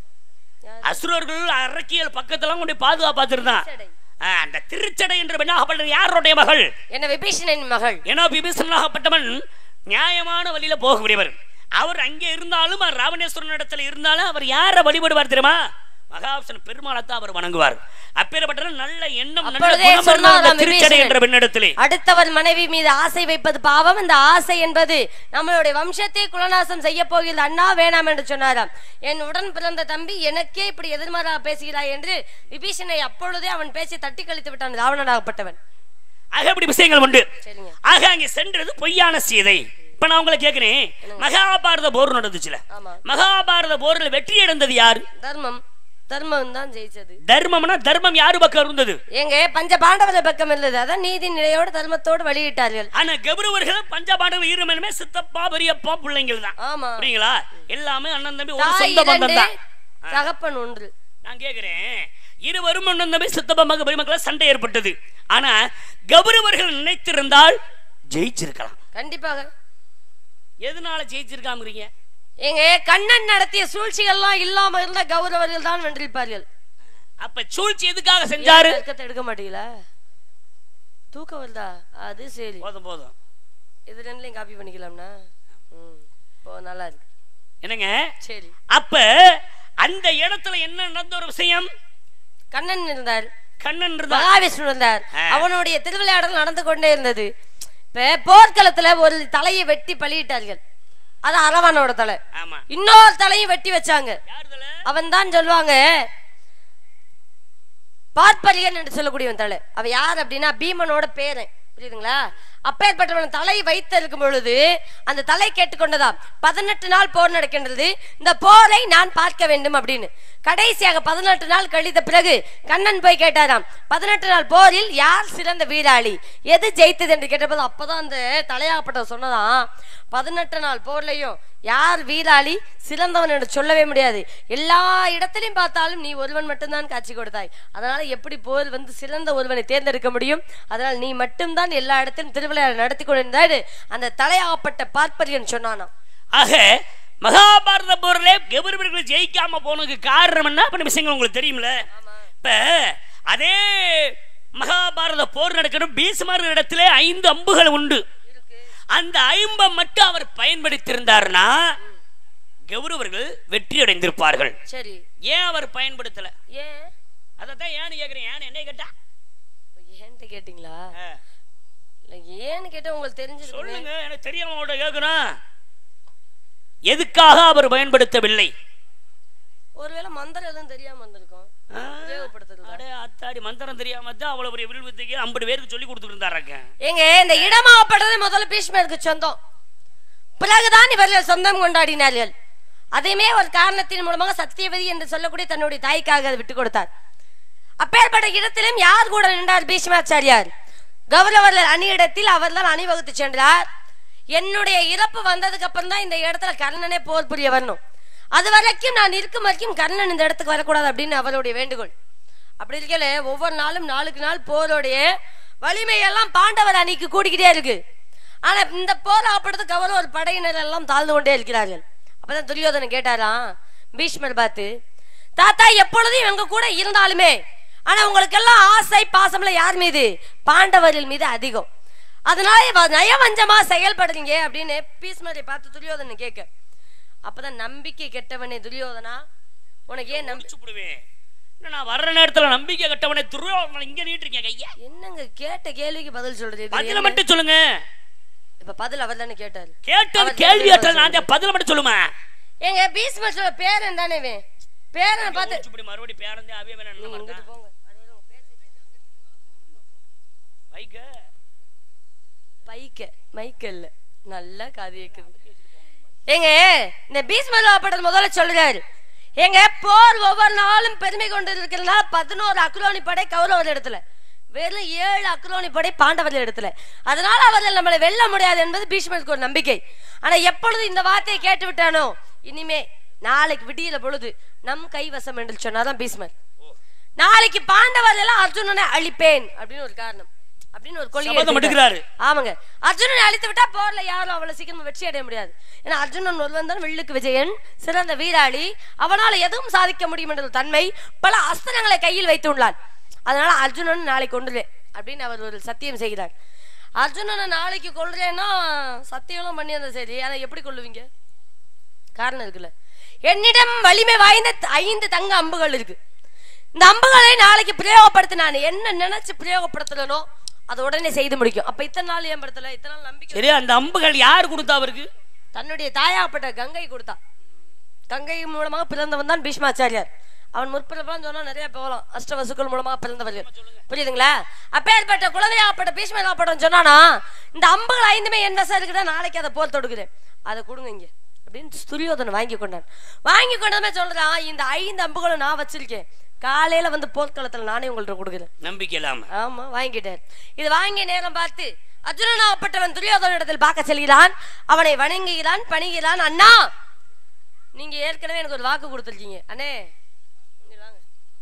[SPEAKER 2] யாரு?
[SPEAKER 3] அசுரர்கள் அரக்கியல் பக்கத்துல கொண்டு போய் பாதுகாப்பாத்திருந்தான்
[SPEAKER 2] திருச்சடை.
[SPEAKER 3] அந்த திருச்சடை என்ற பெண்ணாகப்பட்டது யாருடைய மகள்
[SPEAKER 2] என்ன விபீஷணன் மகள்
[SPEAKER 3] ஏன்னா விபீஷணனாகப்பட்டவன் நியாயமான வழியில போகக்கூடியவர் அவர் அங்கே இருந்தாலும் அவர் ராவணேஸ்வரன் இடத்துல இருந்தாலும் அவர் யாரை வழிபடுவார் தெரியுமா மகாவிஷ்ணு பெருமாளைத்தான் அவர் வணங்குவார் அப்பேற்பட்ட நல்ல எண்ணம் நல்ல
[SPEAKER 2] அப்பொழுதே
[SPEAKER 3] குணம் இருந்த
[SPEAKER 2] சொன்னாராம்
[SPEAKER 3] அந்த திருச்சடை
[SPEAKER 2] விபீஷணன்.
[SPEAKER 3] என்ற பெண்ணிடத்திலே
[SPEAKER 2] அடுத்தவர் மனைவி மீது ஆசை வைப்பது பாவம் இந்த ஆசை என்பது நம்மளுடைய வம்சத்தை குலநாசம் செய்ய போகிறது அண்ணா வேணாம் என்று சொன்னாராம் என் உடன் பிறந்த தம்பி எனக்கே இப்படி எதிர்மாறா பேசுகிறாய் என்று விபீஷனை அப்பொழுதே அவன் பேசி தட்டி கழித்து விட்டான் ராவணனாகப்பட்டவன்
[SPEAKER 3] ஆக இப்படி விஷயங்கள் உண்டு
[SPEAKER 2] சரிங்க
[SPEAKER 3] ஆக அங்கே சென்றது பொய்யான சீதை இப்ப நான் உங்களை கேட்கிறேன் மகாபாரத போர் நடந்துச்சுல
[SPEAKER 2] ஆமா
[SPEAKER 3] மகாபாரத போர்ல வெற்றி அடைந்தது யாரு
[SPEAKER 2] தர்மம் தர்மம் தான் ஜெயிச்சது
[SPEAKER 3] தர்மம்னா தர்மம் யாரு பக்கம் இருந்தது
[SPEAKER 2] எங்க பஞ்ச பாண்டவர் பக்கம் இருந்தது அதான் நீதி நிலையோடு தர்மத்தோடு வெளியிட்டார்கள்
[SPEAKER 3] ஆனா கௌரவர்கள் பஞ்சபாண்டவர் ஈரமனுமே சித்தப்பா பெரியப்பா பிள்ளைங்கள் தான்
[SPEAKER 2] ஆமா
[SPEAKER 3] புரியுங்களா எல்லாமே அண்ணன் தம்பி ஒரு
[SPEAKER 2] தாய்
[SPEAKER 3] சொந்த பந்தம்
[SPEAKER 2] இரண்டு
[SPEAKER 3] தான்
[SPEAKER 2] தகப்பன் ஒன்று
[SPEAKER 3] நான் கேக்குறேன் இருவரும் அண்ணன் தம்பி சித்தப்பா மக பெருமக்கள சண்டை ஏற்பட்டது ஆனா கௌரவர்கள் நினைத்திருந்தால் ஜெயிச்சிருக்கலாம்
[SPEAKER 2] கண்டிப்பாக
[SPEAKER 3] எதனால ஜெயிச்சிருக்காமறீங்க
[SPEAKER 2] எங்க கண்ணன் நடத்திய சூழ்ச்சிகள்லாம் இல்லாம இருந்த கௌரவர்கள் தான் வென்றிருப்பார்கள்
[SPEAKER 3] அப்ப சூழ்ச்சி எதுக்காக செஞ்சாரு
[SPEAKER 2] தர்க்கத்தை எடுக்க மாட்டீங்களா தூக்கம் வருதா அது சரி
[SPEAKER 3] போதும் போதும்
[SPEAKER 2] இது ரெண்டுலையும் காப்பி பண்ணிக்கலாம்னா ம் இப்போ நல்லா இருக்கு
[SPEAKER 3] என்னங்க
[SPEAKER 2] சரி
[SPEAKER 3] அப்ப அந்த இடத்துல என்ன நடந்த ஒரு விஷயம்
[SPEAKER 2] கண்ணன் இருந்தார்
[SPEAKER 3] கண்ணன் இருந்தா
[SPEAKER 2] மகாவிஷ்ணு இருந்தார்
[SPEAKER 3] ஆ.
[SPEAKER 2] அவனுடைய திருவிளையாடல் நடந்து கொண்டே இருந்தது இப்ப போர்க்களத்துல ஒரு தலையை வெட்டி பலியிட்டார்கள் அது அரவானோட தலை
[SPEAKER 3] ஆமா
[SPEAKER 2] இன்னொரு தலையும் வெட்டி வச்சாங்க
[SPEAKER 3] யாருதுல
[SPEAKER 2] அவன் தான் சொல்லுவாங்க பார்ப்பரியன் என்று சொல்லக்கூடியவன் தலை அவ யார் அப்படின்னா பீமனோட பேரன் புரியுதுங்களா அப்பேற்பட்டவன் தலை வைத்திருக்கும் பொழுது அந்த தலை கேட்டுக்கொண்டதாம் பதினெட்டு நாள் போர் நடக்கின்றது இந்த போரை நான் பார்க்க வேண்டும் அப்படின்னு கடைசியாக பதினெட்டு நாள் கழித்த பிறகு கண்ணன் போய் கேட்டாராம் பதினெட்டு நாள் போரில் யார் சிறந்த வீராளி எது ஜெயித்தது என்று கேட்டபோது அப்பதான் அந்த தலையாகப்பட்ட சொன்னதாம் பதினெட்டு நாள் போர்லையும் யார் வீராளி சிறந்தவன் என்று சொல்லவே முடியாது எல்லா இடத்திலையும் பார்த்தாலும் நீ ஒருவன் மட்டும்தான் காட்சி கொடுத்தாய் அதனால எப்படி போர் வந்து சிறந்த ஒருவனை தேர்ந்தெடுக்க முடியும் அதனால் நீ மட்டும்தான் எல்லா இடத்திலும் திருவிழா நடத்தி கொண்டிருந்தாரு அந்த தலையாகப்பட்ட பார்ப்பரியன் சொன்னானாம்
[SPEAKER 3] ஆக மகாபாரத போர்ல கௌரவர்கள் ஜெயிக்காம போனதுக்கு காரணம் என்ன அப்ப விஷயங்கள் உங்களுக்கு தெரியும்ல இப்ப அதே மகாபாரத போர் நடக்கணும் பீஷ்மர் இடத்துல ஐந்து அம்புகள் உண்டு அந்த ஐம்பை மட்டும் அவர் பயன்படுத்தியிருந்தாருன்னா கௌரவர்கள் வெற்றி அடைந்திருப்பார்கள்
[SPEAKER 2] சரி
[SPEAKER 3] ஏன் அவர் பயன்படுத்தல
[SPEAKER 2] ஏன்
[SPEAKER 3] அதைத்தான் ஏன்னு கேக்குறேன் ஏன்னு என்ன கேட்டா
[SPEAKER 2] ஏன்ட்டு கேட்டீங்களா
[SPEAKER 3] ஆ,
[SPEAKER 2] இல்ல ஏன்னு கேட்டா உங்களுக்கு தெரிஞ்சிருக்கு
[SPEAKER 3] சொல்லுங்க எனக்கு தெரியாம உங்கள்ட்ட கேக்குறேன் எதுக்காக அவர் பயன்படுத்தவில்லை
[SPEAKER 2] ஒருவேளை மந்திரம் எதுவும் தெரியாம வந்திருக்கும்
[SPEAKER 3] ஆ,
[SPEAKER 2] உபயோகப்படுத்துறது
[SPEAKER 3] அடே அத்தாடி மந்திரம் தெரியாம தான் அவ்வளவு பெரிய வில்வித்தைக்கு ஐம்பது பேருக்கு சொல்லி கொடுத்துட்டு இருந்தாராங்க
[SPEAKER 2] ஏங்க இந்த இடமாப்பட்டது முதல்ல பீஷ்மருக்கு சொந்தம் பிறகுதான் இவர்கள் சொந்தம் கொண்டாடினார்கள் அதையுமே ஒரு காரணத்தின் மூலமாக சத்தியவதி என்று சொல்லக்கூடிய தன்னுடைய தாய்க்காக அதை விட்டு கொடுத்தார் அப்பேற்பட்ட இடத்திலும் யார் கூட நின்றார் பீஷ்மாச்சாரியார் கௌரவர்கள் அணியிடத்தில் அவர்தான் அணிவகுத்து சென்றார் என்னுடைய இறப்பு வந்ததுக்கு அப்புறம் தான் இந்த இடத்துல கர்ணனே போர் புரிய வரணும் அது வரைக்கும் நான் இருக்கும் வரைக்கும் கர்ணன் இந்த இடத்துக்கு வரக்கூடாது அப்படின்னு அவருடைய வேண்டுகோள் அப்படி இருக்கல ஒவ்வொரு நாளும் நாளுக்கு நாள் போருடைய வலிமையெல்லாம் பாண்டவர் அணிக்கு கூடிக்கிட்டே இருக்கு ஆனா இந்த போர் ஆப்படுறதுக்கு அவர் ஒரு படையினர் எல்லாம் தாழ்ந்து கொண்டே இருக்கிறார்கள் அப்பதான் துரியோதனன் கேட்டாராம் பீஷ்மர் பார்த்து தாத்தா எப்பொழுதும் எங்க கூட இருந்தாலுமே ஆனா உங்களுக்கு எல்லாம் ஆசை பாசம்ல யார் மீது பாண்டவர்கள் மீது அதிகம் அதனால இவ நயவஞ்சமா செயல்படுறீங்க அப்படின்னு பீஷ்மரை பார்த்து துரியோதனன் கேட்க அப்பதான் நம்பிக்கை கெட்டவனே துரியோதனா உனக்கு ஏன் நம்பி
[SPEAKER 3] சுப்பிடுவேன் இன்னும் நான் வர்ற நேரத்துல நம்பிக்கை கட்டவனே துரியோதனன் இங்க நீட்டிருக்கேன் கையா
[SPEAKER 2] என்னங்க கேட்ட கேள்விக்கு பதில் சொல்றது இது
[SPEAKER 3] பதில
[SPEAKER 2] என்ன?
[SPEAKER 3] மட்டும் சொல்லுங்க
[SPEAKER 2] இப்ப பதில் அவர் தானே கேட்டாரு
[SPEAKER 3] கேட்டது
[SPEAKER 2] அவர்
[SPEAKER 3] கேள்வி
[SPEAKER 2] பதில்
[SPEAKER 3] அற்ற நான் பதில மட்டும் சொல்லுமா
[SPEAKER 2] ஏங்க பீஷ்மர் சொல்ல பேரன் தானே இவன் பேரனை பார்த்து
[SPEAKER 3] சுப்பிடி மறுபடி பேரந்தே அவிய வேணும்
[SPEAKER 2] நீங்க இங்கிட்டு போங்க
[SPEAKER 3] வைக்க
[SPEAKER 2] பைக்க மைக்க இல்ல நல்லா காது கேக்குது ஏங்க இந்த பீஷ்மர் படம் முதல்ல சொல்லுறாரு ஏங்க போர் ஒவ்வொரு நாளும் பெருமை கொண்டு இருக்கிறதுனால பதினோரு அக்ரோனி படை கௌரவர் இடத்துல வெறும் ஏழு அக்ரோனி படை பாண்டவர் இடத்துல அதனால அவர்கள் நம்மளை வெல்ல முடியாது என்பது பீஷ்மருக்கு ஒரு நம்பிக்கை ஆனா எப்பொழுது இந்த வார்த்தையை கேட்டு விட்டானோ இனிமே நாளைக்கு விடியல பொழுது நம் கைவசம் என்று சொன்னாதான் பீஷ்மர் நாளைக்கு பாண்டவர் எல்லாம் அர்ஜுனனை அழிப்பேன் அப்படின்னு ஒரு காரணம் அப்படின்னு ஒரு கொள்கை
[SPEAKER 3] சபதம்
[SPEAKER 2] எடுத்துக்கிட்டார்.
[SPEAKER 3] எடுக்கிறாரு.
[SPEAKER 2] ஆமாங்க அர்ஜுனனை அழித்து விட்டா போர்ல யாரும் அவ்வளவு சீக்கிரமா வெற்றி அடைய முடியாது ஏன்னா அர்ஜுனன் ஒருவன் தான் வில்லுக்கு விஜயன் சிறந்த வீராளி அவனால எதுவும் சாதிக்க முடியும் என்ற ஒரு தன்மை பல அஸ்திரங்களை கையில் வைத்துள்ளான் அதனால அர்ஜுனன் நாளைக்கு கொண்டுருவேன் அப்படின்னு அவர் ஒரு சத்தியம் செய்கிறார் அர்ஜுனனை நாளைக்கு கொள்றேன்னா சத்தியம்லாம் பண்ணி அந்த சரி ஆனா எப்படி கொள்ளுவீங்க காரணம் இருக்குல்ல என்னிடம் வலிமை வாய்ந்த த- ஐந்து தங்க அம்புகள் இருக்கு இந்த அம்புகளை நாளைக்கு பிரயோகப்படுத்தி நான் என்ன நினைச்சு பிரயோகப்படுத்தலனோ அதை உடனே செய்து முடிக்கும் அப்ப இத்தனை நாள் ஏன் படுத்தல இத்தனை நாள் நம்பிக்கை
[SPEAKER 3] சரி அந்த அம்புகள் யார் கொடுத்தா அவருக்கு
[SPEAKER 2] தன்னுடைய தாயாப்பட்ட கங்கை கொடுத்தா கங்கை மூலமாக பிறந்தவன் தான் பீஷ்மாச்சாரியார் அவன் முற்பிறப்பான்னு சொன்னா நிறைய போகலாம் அஷ்டவசுக்கள் மூலமாக பிறந்தவர்கள் புரியுதுங்களா அப்பேற்பட்ட குழந்தையாப்பட்ட பீஷ்மராப்பட்டம் சொன்னானா இந்த அம்புகள் ஐந்துமே என் வசம் இருக்குதா நாளைக்கு அதை போர் தொடுக்கிறேன் அதை கொடுங்க இங்க அப்படின்னு துரியோதனை வாங்கி கொண்டான் வாங்கி கொண்டதுமே சொல்றான் இந்த ஐந்து அம்புகளும் நான் வச்சிருக்கேன் காலையில வந்து போர்க்களத்துல நானே உங்கள்ட்ட கொடுக்குறேன்
[SPEAKER 3] நம்பிக்கை இல்லாம
[SPEAKER 2] ஆமா வாங்கிட்டார் இது வாங்கிய நேரம் பார்த்து அர்ஜுனனாகப்பட்டவன் துரியோதனிடத்தில் பார்க்க செல்கிறான் அவனை வணங்குகிறான் பணிகிறான் அண்ணா நீங்க ஏற்கனவே எனக்கு ஒரு வாக்கு கொடுத்துருக்கீங்க அண்ணே இங்க வாங்க.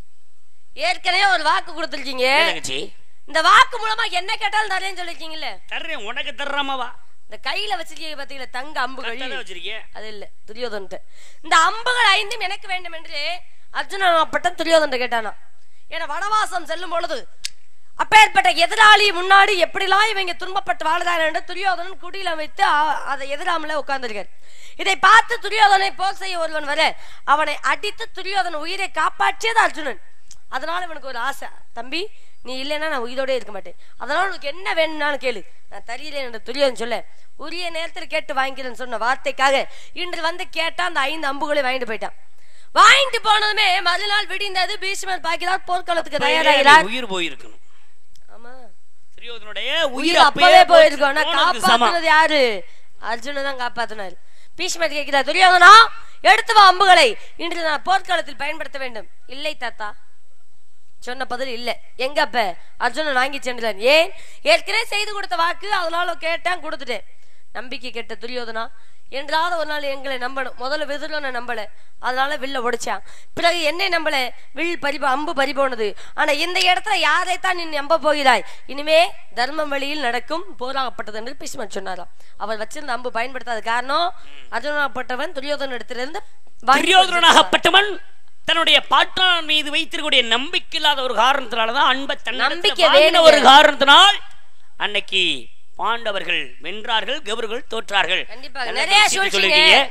[SPEAKER 2] ஏற்கனவே ஒரு வாக்கு கொடுத்துருக்கீங்க
[SPEAKER 3] ஏன் தங்கச்சி
[SPEAKER 2] இந்த வாக்கு மூலமா என்ன கேட்டாலும் தரேன்னு சொல்லிருக்கீங்கல்ல
[SPEAKER 3] தர்றேன் உனக்கு தர்றாமவா
[SPEAKER 2] இந்த கையில வச்சிருக்கீங்க பாத்தீங்களா தங்க அம்புகள்
[SPEAKER 3] கரெக்டா வச்சிருக்கேன்
[SPEAKER 2] அது இல்ல துரியோதன்ட்ட இந்த அம்புகள் ஐந்தும் எனக்கு வேண்டும் என்று அர்ஜுனன் துரியோதன் கேட்டானா ஏன்னா வனவாசம் செல்லும் பொழுது அப்பேற்பட்ட எதிராளி முன்னாடி எப்படிலாம் இவங்க துன்பப்பட்டு வாழ்கிறார் என்று துரியோதனன் குடியில வைத்து அ- அதை எதிராமல உட்கார்ந்திருக்கார் இதை பார்த்து துரியோதனை போர் செய்ய ஒருவன் வர அவனை அடித்து துரியோதன உயிரை காப்பாற்றியது அர்ஜுனன் அதனால இவனுக்கு ஒரு ஆசை தம்பி நீ இல்லைன்னா நான் உயிரோட இருக்க மாட்டேன் அதனால உனக்கு என்ன வேணும்னாலும் கேளு நான் தரியல என்று துரியோதன் சொல்ல உரிய நேரத்தில் கேட்டு வாங்கிக்கிறேன்னு சொன்ன வார்த்தைக்காக இன்று வந்து கேட்டா அந்த ஐந்து அம்புகளை வாங்கிட்டு போயிட்டான் வாங்கிட்டு போனதுமே மறுநாள் விடிந்தது பீஷ்மர் பார்க்கிறார் போர்க்களத்துக்கு தயாராகிறார்
[SPEAKER 3] உயிர் போயிருக்கணும்
[SPEAKER 2] ஆமா
[SPEAKER 3] துரியோதனுடைய
[SPEAKER 2] உயிர் அப்பவே போயிருக்கோம் ஆனா
[SPEAKER 3] போனதுக்கு சமம்.
[SPEAKER 2] காப்பாத்துனது யாரு அர்ஜுனன் தான் காப்பாத்தினார் பீஷ்மர் கேட்கிறார் துரியோதனா எடுத்து வா அம்புகளை இன்று நான் போர்க்களத்தில் பயன்படுத்த வேண்டும் இல்லை தாத்தா சொன்ன பதில் இல்ல எங்க அப்ப அர்ஜுனன் வாங்கி சென்றான் ஏன் ஏற்கனவே செய்து கொடுத்த வாக்கு அதனால கேட்டேன் கொடுத்துட்டேன் நம்பிக்கை கெட்ட துரியோதனா என்றாவது ஒரு நாள் எங்களை நம்பணும் முதல்ல விதுரனை நம்பல அதனால வில்ல உடைச்சான் பிறகு என்னை நம்பல வில் பறி அம்பு பறி போனது ஆனா இந்த இடத்துல யாரைத்தான் நீ நம்ப போகிறாய் இனிமே தர்மம் வழியில் நடக்கும் போராகப்பட்டது என்று பீஷ்மர் சொன்னாராம் அவர் வச்சிருந்த அம்பு பயன்படுத்தாத காரணம் அர்ஜுனாகப்பட்டவன் துரியோதன இடத்திலிருந்து வாங்கி
[SPEAKER 3] துரியோதனாகப்பட்டவன் தன்னுடைய பாட்டான் மீது வைத்திருக்கக்கூடிய நம்பிக்கை இல்லாத ஒரு காரணத்தினாலதான் அன்பை
[SPEAKER 2] நம்பிக்கை
[SPEAKER 3] நம்பிக்கை வேணும்
[SPEAKER 2] வேணுங்க.
[SPEAKER 3] ஒரு காரணத்தினால் அன்னைக்கு பாண்டவர்கள் வென்றார்கள் கௌரவர்கள் தோற்றார்கள்
[SPEAKER 2] கண்டிப்பாக
[SPEAKER 3] நல்ல
[SPEAKER 2] நிறைய
[SPEAKER 3] விஷயத்தை
[SPEAKER 2] சூழ்ச்சிங்க
[SPEAKER 3] சொல்லிருக்கீங்க.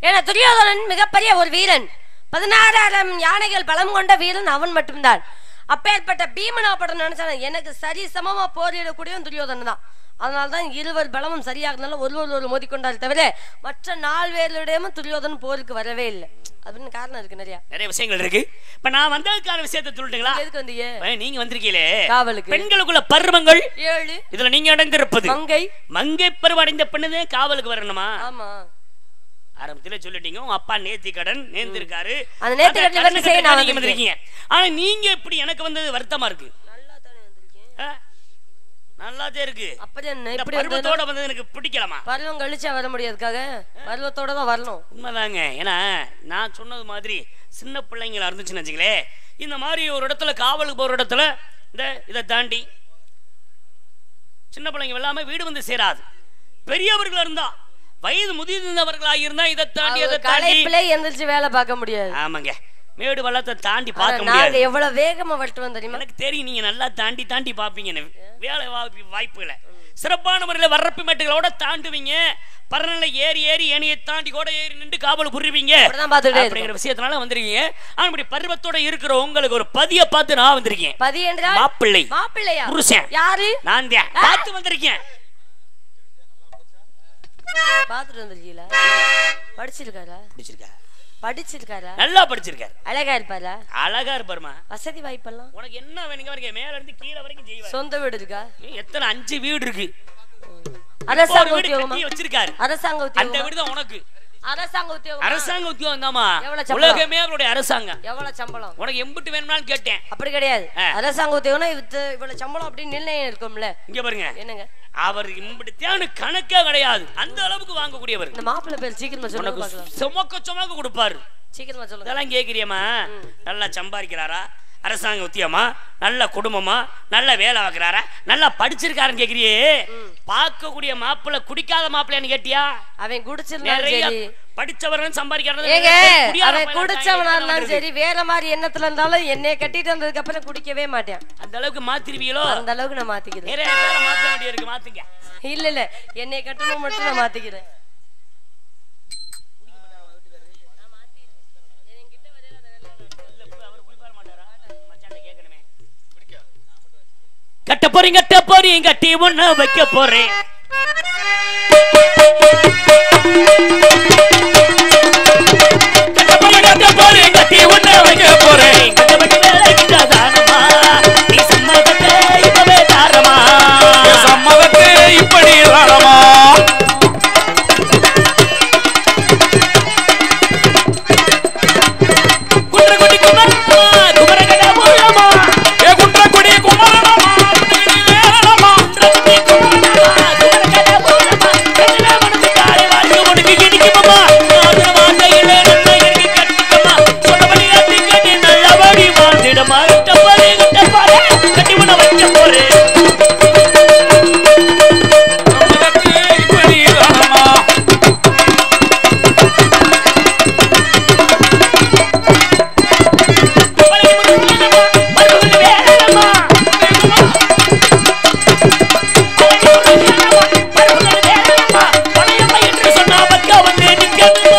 [SPEAKER 2] ஏன்னா துரியோதனன் மிகப்பெரிய ஒரு வீரன் பதினாறாயிரம் யானைகள் பலம் கொண்ட வீரன் அவன் மட்டும்தான் அப்பேற்பட்ட பீமனாபடம் நினைச்சான எனக்கு சரி சமமா போரிடக்கூடியவன் துரியோதனன் தான் அதனால தான் இருவர் பலமும் சரியாகிறதுனால ஒருவர் ஒரு மோதிக்கொண்டார் தவிர மற்ற நாலு பேரிடமும் துரியோதனன் போருக்கு வரவே இல்லை அப்படின்னு காரணம் இருக்கு நிறைய
[SPEAKER 3] நிறைய விஷயங்கள் இருக்கு இப்ப நான் வந்ததுக்கான விஷயத்தை சொல்லிட்டுங்களா
[SPEAKER 2] எதுக்கு வந்தீங்க
[SPEAKER 3] ஏய், நீங்க வந்திருக்கீங்களே
[SPEAKER 2] காவலுக்கு
[SPEAKER 3] பெண்களுக்குள்ள பருவங்கள்
[SPEAKER 2] ஏழு
[SPEAKER 3] இதுல நீங்க அடைந்திருப்பது
[SPEAKER 2] மங்கை
[SPEAKER 3] மங்கை பருவம் அடைந்த பெண்ணுதான் காவலுக்கு வரணுமா
[SPEAKER 2] ஆமா
[SPEAKER 3] ஆரம்பத்திலே சொல்லிட்டீங்க உங்க அப்பா நேத்தி கடன் நேர்ந்திருக்காரு
[SPEAKER 2] அந்த நேர்த்தி
[SPEAKER 3] அந்த
[SPEAKER 2] கடன் வந்து செய்ய நான்
[SPEAKER 3] நீங்க
[SPEAKER 2] வந்திருக்கேன்.
[SPEAKER 3] வந்திருக்கீங்க ஆனா நீங்க இப்படி எனக்கு வந்தது வருத்தமா இருக்கு
[SPEAKER 2] நல்லா தானே வந்திருக்கேன்
[SPEAKER 3] ஆ? நல்லாதான் இருக்கு
[SPEAKER 2] அப்படி என்ன
[SPEAKER 3] இந்த
[SPEAKER 2] இப்படி வந்தது
[SPEAKER 3] பருவத்தோட வந்தது எனக்கு பிடிக்கலாமா
[SPEAKER 2] பருவம் கழிச்சா வர முடியாதுக்காக பருவத்தோட தான் வரணும்
[SPEAKER 3] உண்மைதாங்க ஏன்னா நான் சொன்னது மாதிரி சின்ன பிள்ளைங்களா இருந்துச்சுன்னு வச்சுங்களேன் இந்த மாதிரி ஒரு இடத்துல காவலுக்கு போற இடத்துல இந்த இதை தாண்டி சின்ன பிள்ளைங்க எல்லாமே வீடு வந்து சேராது பெரியவர்கள் இருந்தா வயது முதிர்ந்தவர்களா இருந்தா இதை தாண்டி அதை தாண்டி
[SPEAKER 2] களைப்பிலே எந்திரிச்சு வேலை பார்க்க முடியாது
[SPEAKER 3] ஆமாங்க மேடு வள்ளத்தை தாண்டி
[SPEAKER 2] ஆனா
[SPEAKER 3] பார்க்க
[SPEAKER 2] நாங்க
[SPEAKER 3] முடியாது
[SPEAKER 2] எவ்வளவு வேகமா வட்டு வந்தோம் தெரியுமா
[SPEAKER 3] எனக்கு தெரியும் நீங்க நல்லா தாண்டி தாண்டி பாப்பீங்க வேலை வாய்ப்பு வாய்ப்புகளை சிறப்பான முறையில் வர்றப்பு மேட்டுகளோட தாண்டுவீங்க பரநிலை ஏறி ஏறி ஏனியை தாண்டி கூட ஏறி நின்று காவல் புரிவீங்க
[SPEAKER 2] அப்படிதான் பார்த்துட்டே இருக்கோம்.
[SPEAKER 3] அப்படிங்கிற விஷயத்தினால வந்திருக்கீங்க ஆனா இப்படி பருவத்தோட இருக்கிற உங்களுக்கு ஒரு பதிய பார்த்து நான் வந்திருக்கேன்
[SPEAKER 2] பதி என்றால்
[SPEAKER 3] மாப்பிள்ளை
[SPEAKER 2] மாப்பிள்ளையா
[SPEAKER 3] புருஷன்
[SPEAKER 2] யாரு
[SPEAKER 3] நான் தான் பார்த்து வந்திருக்கேன்
[SPEAKER 2] பாத்துட்டு வந்திருக்கீங்களா படிச்சிருக்காரா
[SPEAKER 3] பிடிச்சிருக்கா
[SPEAKER 2] படிச்சிருக்காரா
[SPEAKER 3] நல்லா படிச்சிருக்காரு
[SPEAKER 2] அழகா இருப்பாரா
[SPEAKER 3] அழகா இருப்பாருமா
[SPEAKER 2] வசதி வாய்ப்பெல்லாம்
[SPEAKER 3] உனக்கு என்ன வேணுங்க வரைக்கும் மேல இருந்து கீழே வரைக்கும் செய்வார்
[SPEAKER 2] சொந்த வீடு இருக்கா
[SPEAKER 3] எத்தனை அஞ்சு வீடு இருக்கு ஒரு
[SPEAKER 2] அரசாங்க
[SPEAKER 3] வீடு
[SPEAKER 2] உத்தியோகமா
[SPEAKER 3] கட்டி வச்சிருக்காரு
[SPEAKER 2] அரசாங்க
[SPEAKER 3] அந்த
[SPEAKER 2] உத்தியோகமா
[SPEAKER 3] வீடு தான் உனக்கு
[SPEAKER 2] அரசாங்க உத்தியோகம்
[SPEAKER 3] அரசாங்க உத்தியோகம் தாமா
[SPEAKER 2] எவ்வளவு சம்பளம்?
[SPEAKER 3] உலகமே அவருடைய அரசாங்கம்
[SPEAKER 2] எவ்வளவு சம்பளம்
[SPEAKER 3] உனக்கு எம்பிட்டு வேணும்னாலும் கேட்டேன்
[SPEAKER 2] அப்படி கிடையாது
[SPEAKER 3] ஆ.
[SPEAKER 2] அரசாங்க உத்தியோகம்னா இது இவ்வளவு சம்பளம் அப்படின்னு நிர்ணயம் இருக்கும்ல
[SPEAKER 3] இங்க பாருங்க
[SPEAKER 2] என்னங்க
[SPEAKER 3] அவர் இம்பிடித்தான கணக்கே கிடையாது அந்த அளவுக்கு வாங்கக்கூடியவர்
[SPEAKER 2] இந்த மாப்பிள்ளை பேர் சீக்கிரமா சொல்லுங்க
[SPEAKER 3] உனக்கு
[SPEAKER 2] பார்க்கலாம்
[SPEAKER 3] சுமக்க சுமக்க கொடுப்பாரு
[SPEAKER 2] சீக்கிரமா சொல்லுங்க
[SPEAKER 3] இதெல்லாம் கேக்குறியம்மா நல்லா சம்பாதிக்கிறாரா அரசாங்க உத்தியமா நல்ல குடும்பமா நல்ல வேலை வைக்கிறாரா நல்லா படிச்சிருக்காருன்னு கேக்குறியே பார்க்கக்கூடிய மாப்பிள்ளை குடிக்காத மாப்பிள்ளைன்னு கேட்டியா
[SPEAKER 2] அவன் குடிச்சிருந்தாலும்
[SPEAKER 3] நிறைய
[SPEAKER 2] சரி
[SPEAKER 3] படிச்சவர்கள் சம்பாதிக்கிறாங்க
[SPEAKER 2] ஏங்க அவன் குடிச்சவனா இருந்தாலும் சரி வேற மாதிரி எண்ணத்துல இருந்தாலும் என்னைய கட்டிட்டு வந்ததுக்கு அப்புறம் குடிக்கவே மாட்டேன்
[SPEAKER 3] அந்த அளவுக்கு மாத்திருவீங்களோ
[SPEAKER 2] அந்த அளவுக்கு நான் மாத்திக்கிறேன்
[SPEAKER 3] நிறைய பேரை மாத்த வேண்டியிருக்கு மாத்துங்க
[SPEAKER 2] இல்ல இல்ல என்னைய கட்டணும் மட்டும் நான் மாத்திக்கிறேன்
[SPEAKER 3] கட்ட போறீங்க கட்ட போறீங்க கட்டி ஒண்ணு வைக்க போறேன் கட்ட போறீங்க, கட்ட போறேன், கட்டி ஒண்ணு வைக்க போறேன். கட்ட பட்டி வேலை கிட்டாதானம்மா? நீ சம்மதத்தை இப்பவே தாரமா?
[SPEAKER 4] சம்மதத்தை இப்படி தானமா
[SPEAKER 3] குன்றக்குடி குமரம்மா, குமரகடா மூலமா.
[SPEAKER 4] ஏ குன்றக்குடி குமரனமா குன்றக்குடி வேலனமா
[SPEAKER 3] குன்றக்குடி குமரம்மா, குமரகடா மூலமா. கட்டில மனசு காலை வாழ்க்கை உனக்கு இனிக்குமம்மா. காதல் வார்த்தையிலே நன்மை எனக்கு கட்டுக்கம்மா. சொன்னபடி அத்தி கட்டி நல்லபடி வாழ்ந்திடமா. கட்ட போறேன், கட்ட போறேன், கட்டி உன்னை வைக்க போறேன்.
[SPEAKER 4] சம்மதத்தை இப்படி தானமா
[SPEAKER 3] பழகி முருகனம்மா, மருமகன் வேலனம்மா. பழகி முருகனம்மா, மருமகன் வேலனம்மா. பழையம்மா என்று சொன்னா பக்கா வந்து நிக்கணுமா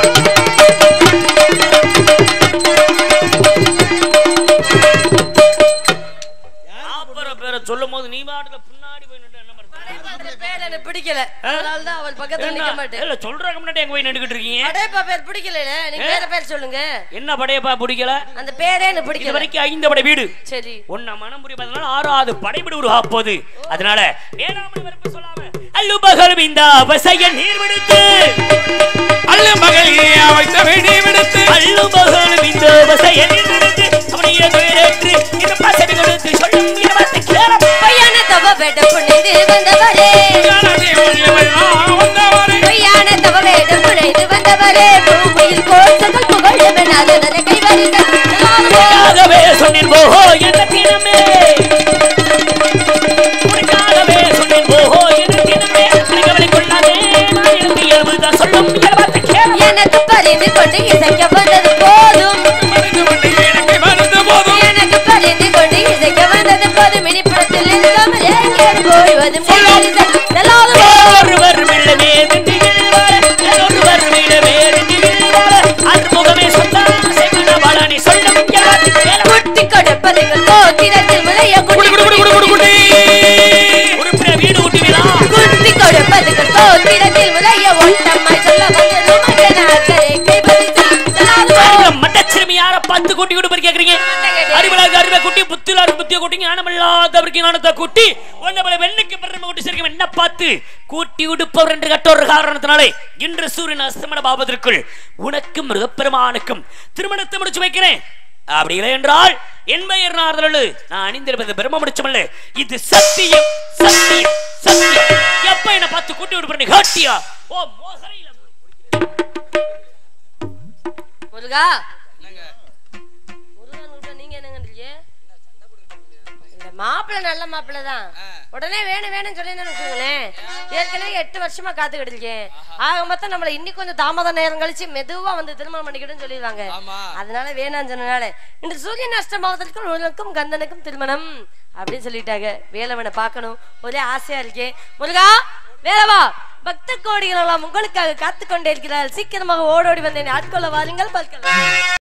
[SPEAKER 3] அப்புறம் பேரை சொல்லும் போது நீ பாட்டுல பின்னாடி போய் நின்று என்ன பண்ற?
[SPEAKER 2] அந்த பேர் எனக்கு பிடிக்கல அதனாலதான் அவள் பக்கத்துல நிக்க
[SPEAKER 3] என்ன?
[SPEAKER 2] மாட்டேன்
[SPEAKER 3] இல்ல சொல்றதுக்கு முன்னாடி எங்க போய் நின்றுகிட்டு இருக்கீங்க
[SPEAKER 2] படையப்பா பேர் பிடிக்கல நீங்க வேற பேர் சொல்லுங்க
[SPEAKER 3] என்ன படையப்பா பிடிக்கல
[SPEAKER 2] அந்த பேரே எனக்கு
[SPEAKER 3] இது
[SPEAKER 2] பிடிக்கல
[SPEAKER 3] வரைக்கும் ஐந்து படை வீடு
[SPEAKER 2] சரி
[SPEAKER 3] உன்னை மனம் புரிவதனால ஆறாவது படைபிடி உருவா போகுது அதனால வேளாண்மை வரப்பு சொல்லாம அல்லு பகல் இந்த அவசைய நீர் விடுத்து
[SPEAKER 4] அல்ல மகளே வைத்த வெடி விடுத்து
[SPEAKER 3] அல்லு பகல் இந்த அவசைய நீர் விடுத்து அவனைய துயரேற்று இந்த பசவி கொடுத்து சொல்லும் இடத்தை கேரம்
[SPEAKER 2] பொய்யான தவ வேட புனைந்து வந்தவரே
[SPEAKER 4] ஜனதி உள்ளவெல்லாம் வந்தவரே
[SPEAKER 2] பொய்யான தவ வேட புனைந்து வந்தவரே பூமியில் கோஷங்கள் புகழும் நாதனரை கைவரிசல்
[SPEAKER 3] உனக்காகவே சொன்னேன் போஹோ என்ற தினமே உனக்காகவே சொன்னேன் போஹோ என்ற தினமே கவலை கொள்ளாதே நான் எனக்கு இயல்புதான் சொல்லும் இடத்தை கேரம்
[SPEAKER 2] எனக்கு பறிந்து கொண்டு இசைக்க வந்தது போதும்
[SPEAKER 4] மனித மண்டி எனக்கு மறந்து போதும்
[SPEAKER 2] எனக்கு பறிந்து கொண்டு இசைக்க வந்தது போதும் இனிப்படத்தில் இல்லாமல் எங்கே போய்வதும் கைவரிசல் செல்லாது
[SPEAKER 3] ஒருவர் வெள்ளமே திண்டிகள் வாழ ஒருவர் வெள்ளமே திண்டிகள்
[SPEAKER 2] சத்தமாய் சொல்ல வந்து நமக்கென அக்கறை கைப்பறித்து செல்லாதோ.
[SPEAKER 3] அந்த மட்டச்சிறுமி யார பார்த்து கூட்டி கொண்டு போய் கேக்குறீங்க
[SPEAKER 2] என்ன கேட்டேன்?
[SPEAKER 3] அறிவிலாத அறிவை கூட்டி புத்திலாத புத்திய கூட்டி ஞானமில்லாதவருக்கு ஞானத்தை கூட்டி ஒன்னபல வெண்ணுக்கு பெருமை கூட்டி சேர்க்கும் என்ன பார்த்து கூட்டி உடுப்பவர் என்று கட்டோர் காரணத்தினாலே இன்று சூரியன் அஸ்தமன பாபத்திற்குள் உனக்கும் மிருகப்பெருமானுக்கும் திருமணத்தை முடிச்சு வைக்கிறேன் அப்படி இல்லை என்றால் என் பெயர் நாரதலு நான் அணிந்திருப்பது பிரம்ம முடிச்சமல்ல இது சத்தியம் சத்தியம் சத்தியம் எப்ப என்ன பார்த்து கூட்டி விடுப்பேன் ஹாட்டியா ஓ மோசரையில
[SPEAKER 2] முருகா முருகன் விட்ட நீங்க என்னங்கன்றீங்க இந்த மாப்பிள்ளை நல்ல மாப்பிள்ளை தான் உடனே வேணும் வேணும்னு சொல்லி வச்சுக்கோங்களேன் ஏற்கனவே எட்டு வருஷமா காத்துக்கிட்டு இருக்கேன் ஆக மொத்தம் நம்மள இன்னைக்கு கொஞ்சம் தாமத நேரம் கழிச்சு மெதுவா வந்து திருமணம் பண்ணிக்கிட்டுன்னு சொல்லிடுவாங்க அதனால வேணாம்னு சொன்னனால இன்று சூரியன் அஷ்டமாவதற்கும் உனக்கும் கந்தனுக்கும் திருமணம் அப்படின்னு சொல்லிட்டாங்க வேலவனை பார்க்கணும் ஒரே ஆசையா இருக்கேன் முருகா வேலவா பக்த கோடிகள் எல்லாம் உங்களுக்காக காத்துக் கொண்டே இருக்கிறார் சீக்கிரமாக ஓடோடி வந்தேன் ஆட்கொள்ள வாருங்கள் பார்க்கலாம்